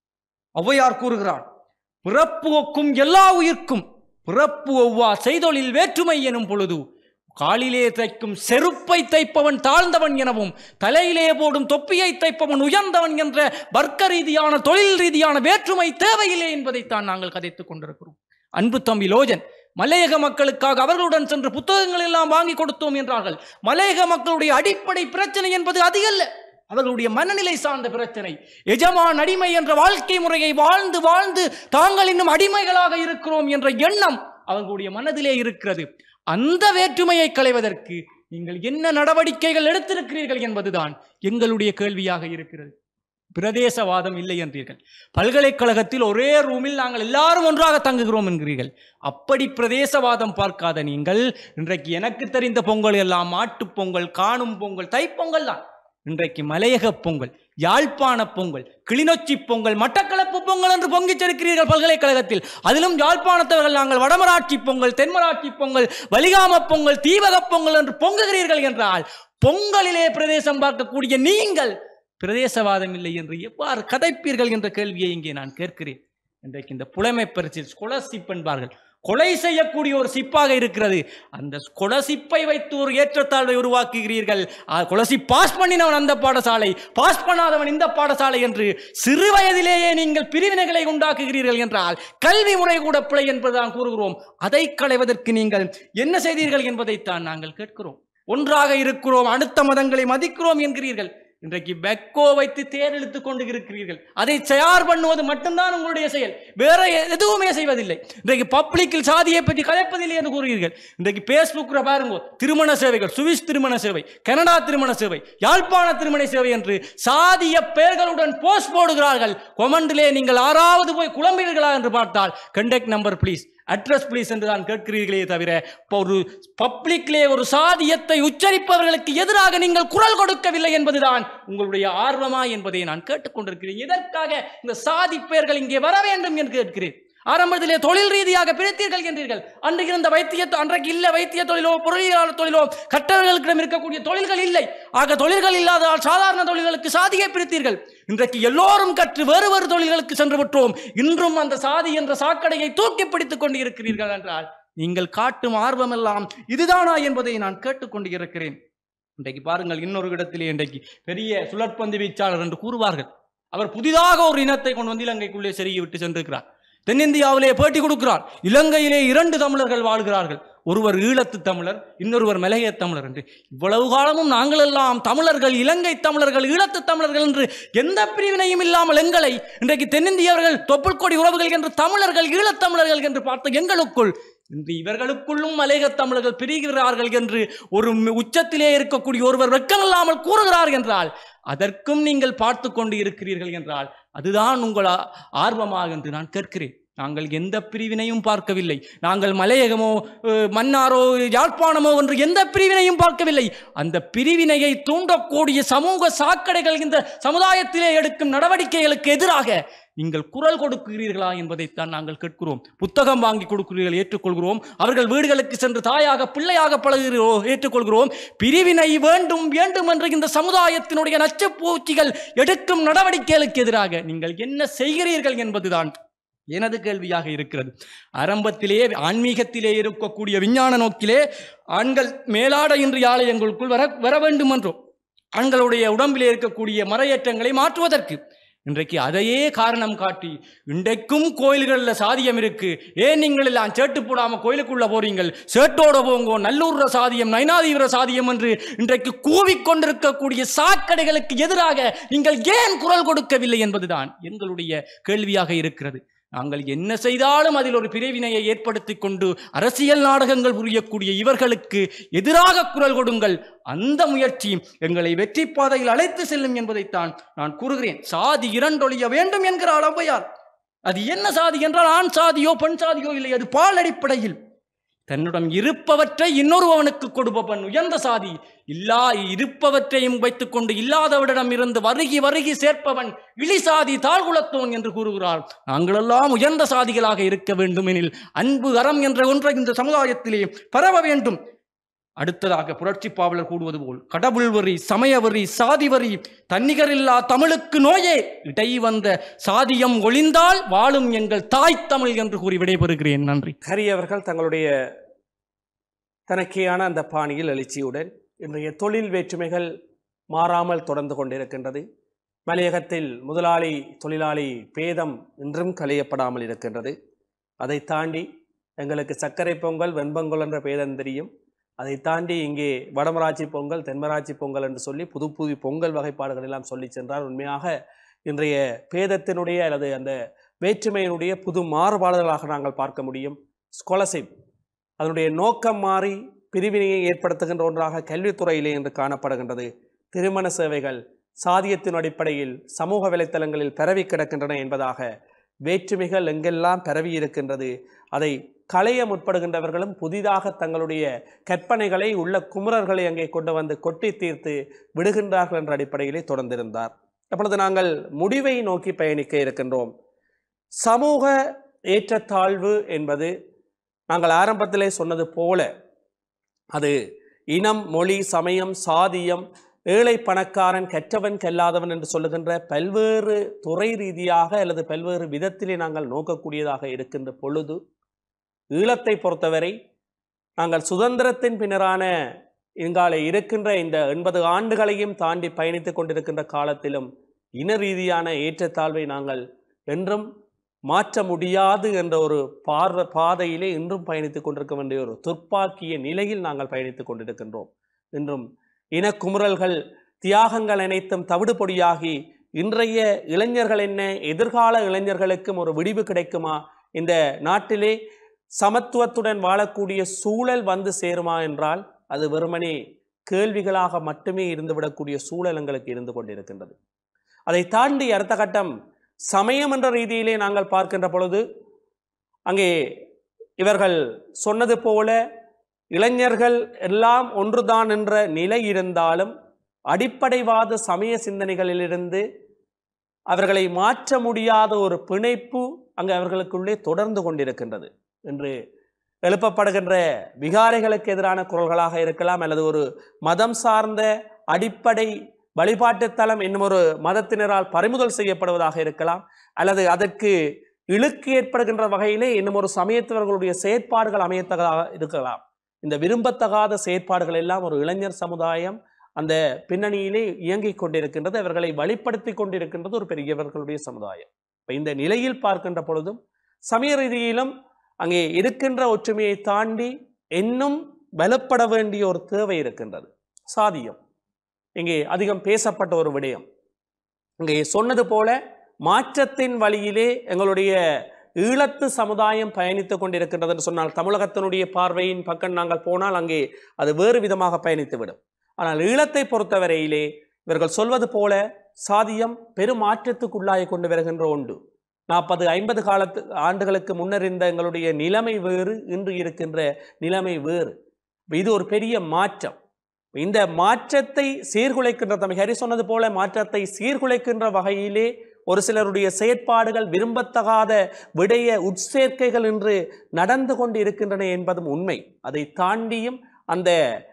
[SPEAKER 6] ஔவையார் கூறுகிறார் பிறப்பு ஒக்கும் எல்லா உயிர்க்கும் பிறப்பு ஒவ்வா செய்தொழில் வேற்றுமை எனும் பொழுது காலிலே தைக்கும் செருப்பை தைப்பவன் தாழ்ந்தவன் எனவும் தலையிலே போடும் தொப்பியை தைப்பவன் உயர்ந்தவன் என்ற வர்க்க ரீதியான தொழில் ரீதியான வேற்றுமை தேவையில்லை என்பதைத்தான் நாங்கள் கதைத்துக் கொண்டிருக்கிறோம் அன்பு தம்பி லோஜன் மலையக மக்களுக்காக அவர்களுடன் சென்று புத்தகங்கள் எல்லாம் வாங்கி கொடுத்தோம் என்றார்கள் மலையக மக்களுடைய அடிப்படை பிரச்சனை என்பது அது அல்ல அவர்களுடைய மனநிலை சார்ந்த பிரச்சனை எஜமான் அடிமை என்ற வாழ்க்கை முறையை வாழ்ந்து வாழ்ந்து தாங்கள் இன்னும் அடிமைகளாக இருக்கிறோம் என்ற எண்ணம் அவர்களுடைய மனதிலே இருக்கிறது அந்த வேற்றுமையை களைவதற்கு நீங்கள் என்ன நடவடிக்கைகள் எடுத்திருக்கிறீர்கள் என்பதுதான் எங்களுடைய கேள்வியாக இருக்கிறது பிரதேசவாதம் இல்லை என்றீர்கள் பல்கலைக்கழகத்தில் ஒரே ரூமில் நாங்கள் எல்லாரும் ஒன்றாக தங்குகிறோம் என்கிறீர்கள் அப்படி பிரதேசவாதம் பார்க்காத நீங்கள் இன்றைக்கு எனக்கு தெரிந்த பொங்கல் எல்லாம் மாட்டுப் பொங்கல் காணும் பொங்கல் தைப்பொங்கல் தான் இன்றைக்கு மலையக பொங்கல் யாழ்ப்பாண பொங்கல் கிளிநொச்சி பொங்கல் மட்டக்களப்பு பொங்கல் என்று பொங்கிச்சிருக்கிறீர்கள் பல்கலைக்கழகத்தில் அதிலும் யாழ்ப்பாணத்தவர்கள் நாங்கள் வடமராட்சி பொங்கல் தென்மராட்சி பொங்கல் வலிகாம பொங்கல் தீபக பொங்கல் என்று பொங்குகிறீர்கள் என்றால் பொங்கலிலே பிரதேசம் பார்க்கக்கூடிய நீங்கள் பிரதேசவாதம் இல்லை என்று எவ்வாறு கதைப்பீர்கள் என்ற கேள்வியை இங்கே நான் கேட்கிறேன் இன்றைக்கு இந்த புலமை பரிசில் ஸ்கொலர்ஷிப் என்பார்கள் கொலை செய்யக்கூடிய ஒரு சிப்பாக இருக்கிறது அந்த கொலசிப்பை வைத்து ஒரு ஏற்றத்தாழ்வை உருவாக்குகிறீர்கள் கொலசி பாஸ் பண்ணினவன் அந்த பாடசாலை பாஸ் பண்ணாதவன் இந்த பாடசாலை என்று சிறு வயதிலேயே நீங்கள் பிரிவினைகளை உண்டாக்குகிறீர்கள் என்றால் கல்வி முறை கூட பிழை என்பதுதான் கூறுகிறோம் அதை களைவதற்கு நீங்கள் என்ன செய்தீர்கள் என்பதைத்தான் நாங்கள் கேட்கிறோம் ஒன்றாக இருக்கிறோம் அடுத்த மதங்களை மதிக்கிறோம் என்கிறீர்கள் இன்றைக்கு பெக்கோ வைத்து தேர் இழுத்துக் கொண்டு இருக்கிறீர்கள் அதை தயார் பண்ணுவது மட்டும்தான் உங்களுடைய செயல் வேற எதுவுமே செய்வதில்லை இன்றைக்கு பப்ளிக்கில் சாதியை பற்றி கதைப்பதில்லை என்று கூறுகிறீர்கள் இன்றைக்கு பேஸ்புக்ல பாருங்க திருமண சேவைகள் சுவிஸ் திருமண சேவை கனடா திருமண சேவை யாழ்ப்பாண திருமண சேவை என்று சாதிய பெயர்களுடன் போஸ்ட் போடுகிறார்கள் கொமண்டிலே நீங்கள் ஆறாவது போய் குழம்புவீர்களா என்று பார்த்தால் contact number please address please என்று தான் கேட்கிறீர்களே தவிர இப்போ ஒரு பப்ளிக்லே ஒரு சாதியத்தை உச்சரிப்பவர்களுக்கு எதிராக நீங்கள் குரல் கொடுக்கவில்லை என்பதுதான் உங்களுடைய ஆர்வமா என்பதை நான் கேட்டுக்கொண்டிருக்கிறேன் எதற்காக இந்த சாதி பெயர்கள் இங்கே வர வேண்டும் என்று கேட்கிறேன் ஆரம்பத்திலே தொழில் ரீதியாக பிரித்தீர்கள் என்றீர்கள் அன்றைக்கு இருந்த வைத்திய அன்றைக்கு இல்லை வைத்திய தொழிலோ பொருளியலாளர் தொழிலோ கட்டவர்களிடம் இருக்கக்கூடிய தொழில்கள் இல்லை ஆக தொழில்கள் இல்லாததால் சாதாரண தொழில்களுக்கு சாதியை பிரித்தீர்கள் இன்றைக்கு எல்லோரும் கற்று வேறு வேறு தொழில்களுக்கு சென்று விட்டோம் இன்றும் அந்த சாதி என்ற சாக்கடையை தூக்கி பிடித்துக் கொண்டு இருக்கிறீர்கள் என்றால் நீங்கள் காட்டும் ஆர்வமெல்லாம் இதுதானா என்பதை நான் கேட்டுக்கொண்டு இருக்கிறேன் இன்றைக்கு பாருங்கள் இன்னொரு இடத்திலே இன்றைக்கு பெரிய சுழற்பந்து வீச்சாளர் என்று கூறுவார்கள் அவர் புதிதாக ஒரு இனத்தை கொண்டு வந்து இலங்கைக்குள்ளே செருகி விட்டு சென்றிருக்கிறார் தென்னிந்தியாவிலே பேட்டி கொடுக்கிறார் இலங்கையிலே இரண்டு தமிழர்கள் வாழ்கிறார்கள் ஒருவர் ஈழத்து தமிழர் இன்னொருவர் மலைய தமிழர் என்று இவ்வளவு காலமும் நாங்கள் எல்லாம் தமிழர்கள் இலங்கை தமிழர்கள் ஈழத்து தமிழர்கள் என்று எந்த பிரிவினையும் இல்லாமல் எங்களை இன்றைக்கு தென்னிந்தியவர்கள் தொப்புள் கொடி உறவுகள் என்று தமிழர்கள் ஈழத்தமிழர்கள் என்று பார்த்த எங்களுக்குள் இன்று இவர்களுக்குள்ளும் மலையக தமிழர்கள் பிரிகிறார்கள் என்று ஒரு உச்சத்திலே இருக்கக்கூடிய ஒருவர் வெக்கமில்லாமல் கூறுகிறார் என்றால் அதற்கும் நீங்கள் பார்த்து கொண்டு இருக்கிறீர்கள் என்றால் அதுதான் உங்கள் ஆர்வமாக என்று நான் கேட்கிறேன் நாங்கள் எந்த பிரிவினையும் பார்க்கவில்லை நாங்கள் மலையகமோ மன்னாரோ யாழ்ப்பாணமோ என்று எந்த பிரிவினையும் பார்க்கவில்லை அந்த பிரிவினையை தூண்டக்கூடிய சமூக சாக்கடைகள் இந்த சமுதாயத்திலே எடுக்கும் நடவடிக்கைகளுக்கு எதிராக நீங்கள் குரல் கொடுக்கிறீர்களா என்பதைத்தான் நாங்கள் கேட்கிறோம் புத்தகம் வாங்கி கொடுக்கிறீர்கள் ஏற்றுக்கொள்கிறோம் அவர்கள் வீடுகளுக்கு சென்று தாயாக பிள்ளையாக பழகுகிறோம் ஏற்றுக்கொள்கிறோம் பிரிவினை வேண்டும் வேண்டும் என்று இந்த சமுதாயத்தினுடைய நச்சுப்பூச்சிகள் எடுக்கும் நடவடிக்கைகளுக்கு எதிராக நீங்கள் என்ன செய்கிறீர்கள் என்பதுதான் எனது கேள்வியாக இருக்கிறது ஆரம்பத்திலே ஆன்மீகத்திலே இருக்கக்கூடிய விஞ்ஞான நோக்கிலே ஆண்கள் மேலாட இன்று ஆலயங்களுக்குள் வர வர வேண்டும் என்றும் ஆண்களுடைய உடம்பிலே இருக்கக்கூடிய மறையேற்றங்களை மாற்றுவதற்கு இன்றைக்கு அதையே காரணம் காட்டி இன்றைக்கும் கோயில்களில் சாதியம் இருக்கு ஏன் நீங்கள் எல்லாம் சேட்டு போடாம கோயிலுக்குள்ள போறீங்கள் சேட்டோட போங்கோ நல்லூர்ற சாதியம் நைனாதீவிர சாதியம் என்று இன்றைக்கு கூவிக்கொண்டிருக்கக்கூடிய சாக்கடைகளுக்கு எதிராக நீங்கள் ஏன் குரல் கொடுக்கவில்லை என்பதுதான் எங்களுடைய கேள்வியாக இருக்கிறது நாங்கள் என்ன செய்தாலும் அதில் ஒரு பிரிவினையை ஏற்படுத்திக் கொண்டு அரசியல் நாடகங்கள் புரியக்கூடிய இவர்களுக்கு எதிராக குரல் கொடுங்கள் அந்த முயற்சி எங்களை வெற்றி பாதையில் அழைத்து செல்லும் என்பதைத்தான் நான் கூறுகிறேன் சாதி இரண்டொழிய வேண்டும் என்கிறார் ஔவையார் அது என்ன சாதி என்றால் ஆண் சாதியோ பெண் சாதியோ இல்லை அது பால் அடிப்படையில் தன்னிடம் இருப்பவற்றை இன்னொருவனுக்கு கொடுப்பவன் உயர்ந்த சாதி இல்லா இருப்பவற்றையும் வைத்துக்கொண்டு இல்லாதவரிடம் இருந்து வருகி வருகி சேர்ப்பவன் இழிசாதி தாழ்குலத்தோன் என்று கூறுகிறார் நாங்களெல்லாம் உயர்ந்த சாதிகளாக இருக்க வேண்டும் எனில் அன்பு அறம் என்ற ஒன்றை இந்த சமுதாயத்திலே பரவ வேண்டும் அடுத்ததாக புரட்சி பாவலர் கூடுவது போல் கடவுள் வரி சமய வரி சாதி வரி தன்னிகரில்லா தமிழுக்கு நோயே இடை வந்த சாதியம் ஒளிந்தால் வாழும் எங்கள் தாய் தமிழ் என்று கூறி விடைபெறுகிறேன் நன்றி
[SPEAKER 7] ஹரி அவர்கள் தங்களுடைய தனக்கேயான அந்த பாணியில் எழுச்சியுடன் இன்றைய தொழில் வேற்றுமைகள் மாறாமல் தொடர்ந்து கொண்டிருக்கின்றது மலையகத்தில் முதலாளி தொழிலாளி பேதம் இன்றும் களையப்படாமல் இருக்கின்றது அதை தாண்டி எங்களுக்கு சர்க்கரை பொங்கல் வெண்பொங்கல் என்ற பேதம் தெரியும் அதை தாண்டி இங்கே வடமராட்சி பொங்கல் தென்மராட்சி பொங்கல் என்று சொல்லி புது புது பொங்கல் வகைப்பாடுகள் எல்லாம் சொல்லி சென்றார் உண்மையாக இன்றைய பேதத்தினுடைய அல்லது அந்த வேற்றுமையினுடைய புது மாறுபாடுகளாக நாங்கள் பார்க்க முடியும் ஸ்காலர்ஷிப் அதனுடைய நோக்கம் மாறி பிரிவினையை ஏற்படுத்துகின்ற ஒன்றாக கல்வித்துறையிலே என்று காணப்படுகின்றது திருமண சேவைகள் சாதியத்தின் அடிப்படையில் சமூக வலைத்தளங்களில் பரவி கிடக்கின்றன என்பதாக வேற்றுமைகள் எங்கெல்லாம் பரவி இருக்கின்றது அதை களைய முற்படுகின்றவர்களும் புதிதாக தங்களுடைய கற்பனைகளை உள்ள குமுறர்களை அங்கே கொண்டு வந்து கொட்டி தீர்த்து விடுகின்றார்கள் என்ற அடிப்படையிலே தொடர்ந்திருந்தார் அப்பொழுது நாங்கள் முடிவை நோக்கி பயணிக்க இருக்கின்றோம் சமூக ஏற்றத்தாழ்வு என்பது நாங்கள் ஆரம்பத்திலே சொன்னது போல அது இனம் மொழி சமயம் சாதியம் ஏழை பணக்காரன் கற்றவன் கல்லாதவன் என்று சொல்லுகின்ற பல்வேறு துறை ரீதியாக அல்லது பல்வேறு விதத்திலே நாங்கள் நோக்கக்கூடியதாக இருக்கின்ற பொழுது ஈழத்தை பொறுத்தவரை நாங்கள் சுதந்திரத்தின் பின்னரான இங்காலே இருக்கின்ற இந்த எண்பது ஆண்டுகளையும் தாண்டி பயணித்துக் கொண்டிருக்கின்ற காலத்திலும் இன ரீதியான ஏற்றத்தாழ்வை நாங்கள் என்றும் மாற்ற முடியாது என்ற ஒரு பார்வ பாதையிலே இன்றும் பயணித்துக் கொண்டிருக்க வேண்டிய ஒரு துர்ப்பாக்கிய நிலையில் நாங்கள் பயணித்துக் கொண்டிருக்கின்றோம் இன்றும் இனக்குமுறல்கள் தியாகங்கள் அனைத்தும் தவிடுபொடியாகி இன்றைய இளைஞர்கள் என்ன எதிர்கால இளைஞர்களுக்கும் ஒரு விடிவு கிடைக்குமா இந்த நாட்டிலே சமத்துவத்துடன் வாழக்கூடிய சூழல் வந்து சேருமா என்றால் அது வெறுமனே கேள்விகளாக மட்டுமே இருந்துவிடக்கூடிய சூழல் எங்களுக்கு இருந்து கொண்டிருக்கின்றது அதை தாண்டி அடுத்த கட்டம் சமயம் என்ற ரீதியிலே நாங்கள் பார்க்கின்ற பொழுது அங்கே இவர்கள் சொன்னது போல இளைஞர்கள் எல்லாம் ஒன்றுதான் என்ற நிலை இருந்தாலும் அடிப்படைவாத சமய சிந்தனைகளிலிருந்து அவர்களை மாற்ற முடியாத ஒரு பிணைப்பு அங்கு அவர்களுக்குள்ளே தொடர்ந்து கொண்டிருக்கின்றது என்று எழுப்பப்படுகின்ற விகாரைகளுக்கு எதிரான குரல்களாக இருக்கலாம் அல்லது ஒரு மதம் சார்ந்த அடிப்படை வழிபாட்டு தலம் என்னும் ஒரு மதத்தினரால் பறிமுதல் செய்யப்படுவதாக இருக்கலாம் அல்லது அதற்கு இழுக்கு ஏற்படுகின்ற வகையிலே இன்னும் ஒரு சமயத்தவர்களுடைய செயற்பாடுகள் அமையத்தகதாக இருக்கலாம் இந்த விரும்பத்தகாத செயற்பாடுகள் எல்லாம் ஒரு இளைஞர் சமுதாயம் அந்த பின்னணியிலே இயங்கிக் கொண்டிருக்கின்றது அவர்களை வழிப்படுத்தி கொண்டிருக்கின்றது ஒரு பெரியவர்களுடைய சமுதாயம் இப்ப இந்த நிலையில் பார்க்கின்ற பொழுதும் சமய ரீதியிலும் அங்கே இருக்கின்ற ஒற்றுமையை தாண்டி இன்னும் பலப்பட வேண்டிய ஒரு தேவை இருக்கின்றது சாதியம் இங்கே அதிகம் பேசப்பட்ட ஒரு விடயம் இங்கே சொன்னது போல மாற்றத்தின் வழியிலே எங்களுடைய ஈழத்து சமுதாயம் பயணித்துக் கொண்டிருக்கின்றது என்று சொன்னால் தமிழகத்தினுடைய பார்வையின் பக்கம் நாங்கள் போனால் அங்கே அது வேறு விதமாக பயணித்துவிடும் ஆனால் ஈழத்தை பொறுத்தவரையிலே இவர்கள் சொல்வது போல சாதியம் பெரும் மாற்றத்துக்குள்ளாகி கொண்டு வருகின்ற ஒன்று நாற்பது ஐம்பது காலத்து ஆண்டுகளுக்கு முன்னர் இருந்த எங்களுடைய நிலைமை வேறு இன்று இருக்கின்ற நிலைமை வேறு இது ஒரு பெரிய மாற்றம் இந்த மாற்றத்தை சீர்குலைக்கின்ற தம்பி ஹரி சொன்னது போல மாற்றத்தை சீர்குலைக்கின்ற வகையிலே ஒரு சிலருடைய செயற்பாடுகள் விரும்பத்தகாத விடைய உட்சேர்க்கைகள் இன்று நடந்து கொண்டு இருக்கின்றன என்பதும் உண்மை அதை தாண்டியும் அந்த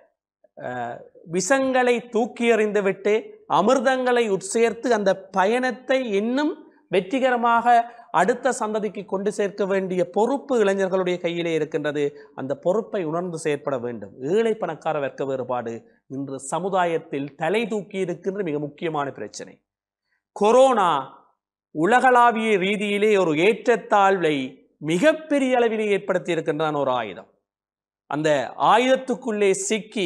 [SPEAKER 7] அஹ், விஷங்களை தூக்கி எறிந்துவிட்டு அமிர்தங்களை உட்சேர்த்து அந்த பயணத்தை இன்னும் வெற்றிகரமாக அடுத்த சந்ததிக்கு கொண்டு சேர்க்க வேண்டிய பொறுப்பு இளைஞர்களுடைய கையிலே இருக்கின்றது அந்த பொறுப்பை உணர்ந்து செயற்பட வேண்டும் ஏழை பணக்கார வர்க்க வேறுபாடு இன்று சமுதாயத்தில் தலை தூக்கி இருக்கின்ற மிக முக்கியமான பிரச்சனை கொரோனா உலகளாவிய ரீதியிலே ஒரு ஏற்றத்தாழ்வை மிகப்பெரிய அளவிலே ஏற்படுத்தி இருக்கின்றான் ஒரு ஆயுதம் அந்த ஆயுதத்துக்குள்ளே சிக்கி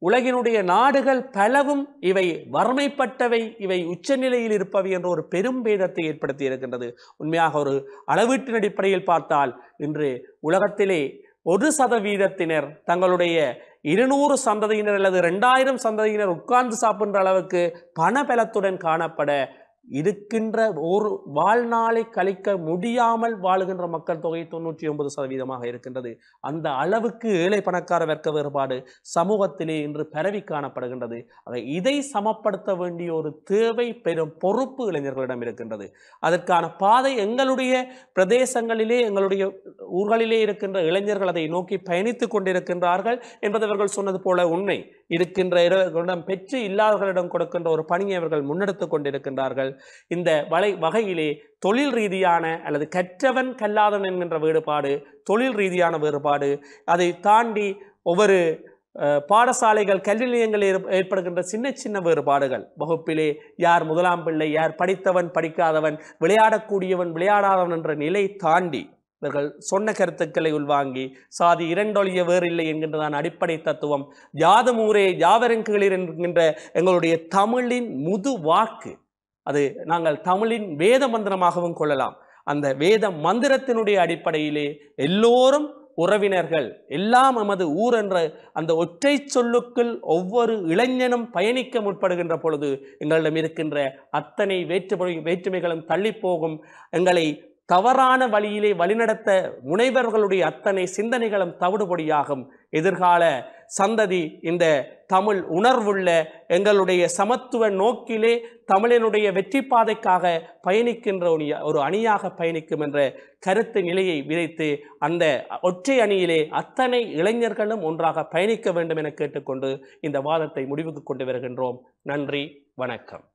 [SPEAKER 7] உலகினுடைய நாடுகள் பலவும் இவை வறுமைப்பட்டவை இவை உச்சநிலையில் இருப்பவை என்ற ஒரு பெரும் பேதத்தை ஏற்படுத்தி இருக்கின்றது உண்மையாக ஒரு அளவீட்டின் அடிப்படையில் பார்த்தால் இன்று உலகத்திலே ஒரு சதவீதத்தினர் தங்களுடைய இருநூறு சந்ததியினர் அல்லது ரெண்டாயிரம் சந்ததியினர் உட்கார்ந்து சாப்பிடுற அளவுக்கு பணபலத்துடன் காணப்பட இருக்கின்ற ஒரு வாழ்நாளை கழிக்க முடியாமல் வாழுகின்ற மக்கள் தொகை தொண்ணூற்றி ஒன்பது சதவீதமாக இருக்கின்றது அந்த அளவுக்கு ஏழை பணக்கார வர்க்க வேறுபாடு சமூகத்திலே இன்று பரவி காணப்படுகின்றது ஆக இதை சமப்படுத்த வேண்டிய ஒரு தேவை பெரும் பொறுப்பு இளைஞர்களிடம் இருக்கின்றது அதற்கான பாதை எங்களுடைய பிரதேசங்களிலே எங்களுடைய ஊர்களிலே இருக்கின்ற இளைஞர்கள் அதை நோக்கி பயணித்துக் கொண்டிருக்கின்றார்கள் என்பது அவர்கள் சொன்னது போல உண்மை இருக்கின்ற இவர்களிடம் பெற்று இல்லாதவர்களிடம் கொடுக்கின்ற ஒரு பணியை அவர்கள் முன்னெடுத்துக் கொண்டிருக்கின்றார்கள் இந்த வலை வகையிலே தொழில் ரீதியான அல்லது கற்றவன் கல்லாதவன் என்கின்ற வேறுபாடு தொழில் ரீதியான வேறுபாடு அதை தாண்டி ஒவ்வொரு அஹ், பாடசாலைகள் கல்வி நிலையங்களில் ஏற்ப- ஏற்படுகின்ற சின்ன சின்ன வேறுபாடுகள் வகுப்பிலே யார் முதலாம் பிள்ளை யார் படித்தவன் படிக்காதவன் விளையாடக்கூடியவன் விளையாடாதவன் என்ற நிலை தாண்டி இவர்கள் சொன்ன கருத்துக்களை உள்வாங்கி சாதி இரண்டொழிய வேறில்லை என்கின்றதான் அடிப்படை தத்துவம் யாதுமூரே யாவரங்குகளிர் என்கின்ற எங்களுடைய தமிழின் முது வாக்கு அது நாங்கள் தமிழின் வேத மந்திரமாகவும் கொள்ளலாம் அந்த வேத மந்திரத்தினுடைய அடிப்படையிலே எல்லோரும் உறவினர்கள் எல்லாம் நமது ஊர் என்ற அந்த ஒற்றை சொல்லுக்குள் ஒவ்வொரு இளைஞனும் பயணிக்க முற்படுகின்ற பொழுது எங்களிடம் இருக்கின்ற அத்தனை வேற்றுமை வேற்றுமைகளும் தள்ளிப்போகும் எங்களை தவறான வழியிலே வழிநடத்த முனைவர்களுடைய அத்தனை சிந்தனைகளும் தவிடுபடியாகும் எதிர்கால சந்ததி இந்த தமிழ் உணர்வுள்ள எங்களுடைய சமத்துவ நோக்கிலே தமிழினுடைய வெற்றி பாதைக்காக பயணிக்கின்ற ஒரு ஒரு அணியாக பயணிக்கும் என்ற கருத்து நிலையை விதைத்து அந்த ஒற்றை அணியிலே அத்தனை இளைஞர்களும் ஒன்றாக பயணிக்க வேண்டும் என கேட்டுக்கொண்டு இந்த வாதத்தை முடிவுக்கு கொண்டு வருகின்றோம் நன்றி வணக்கம்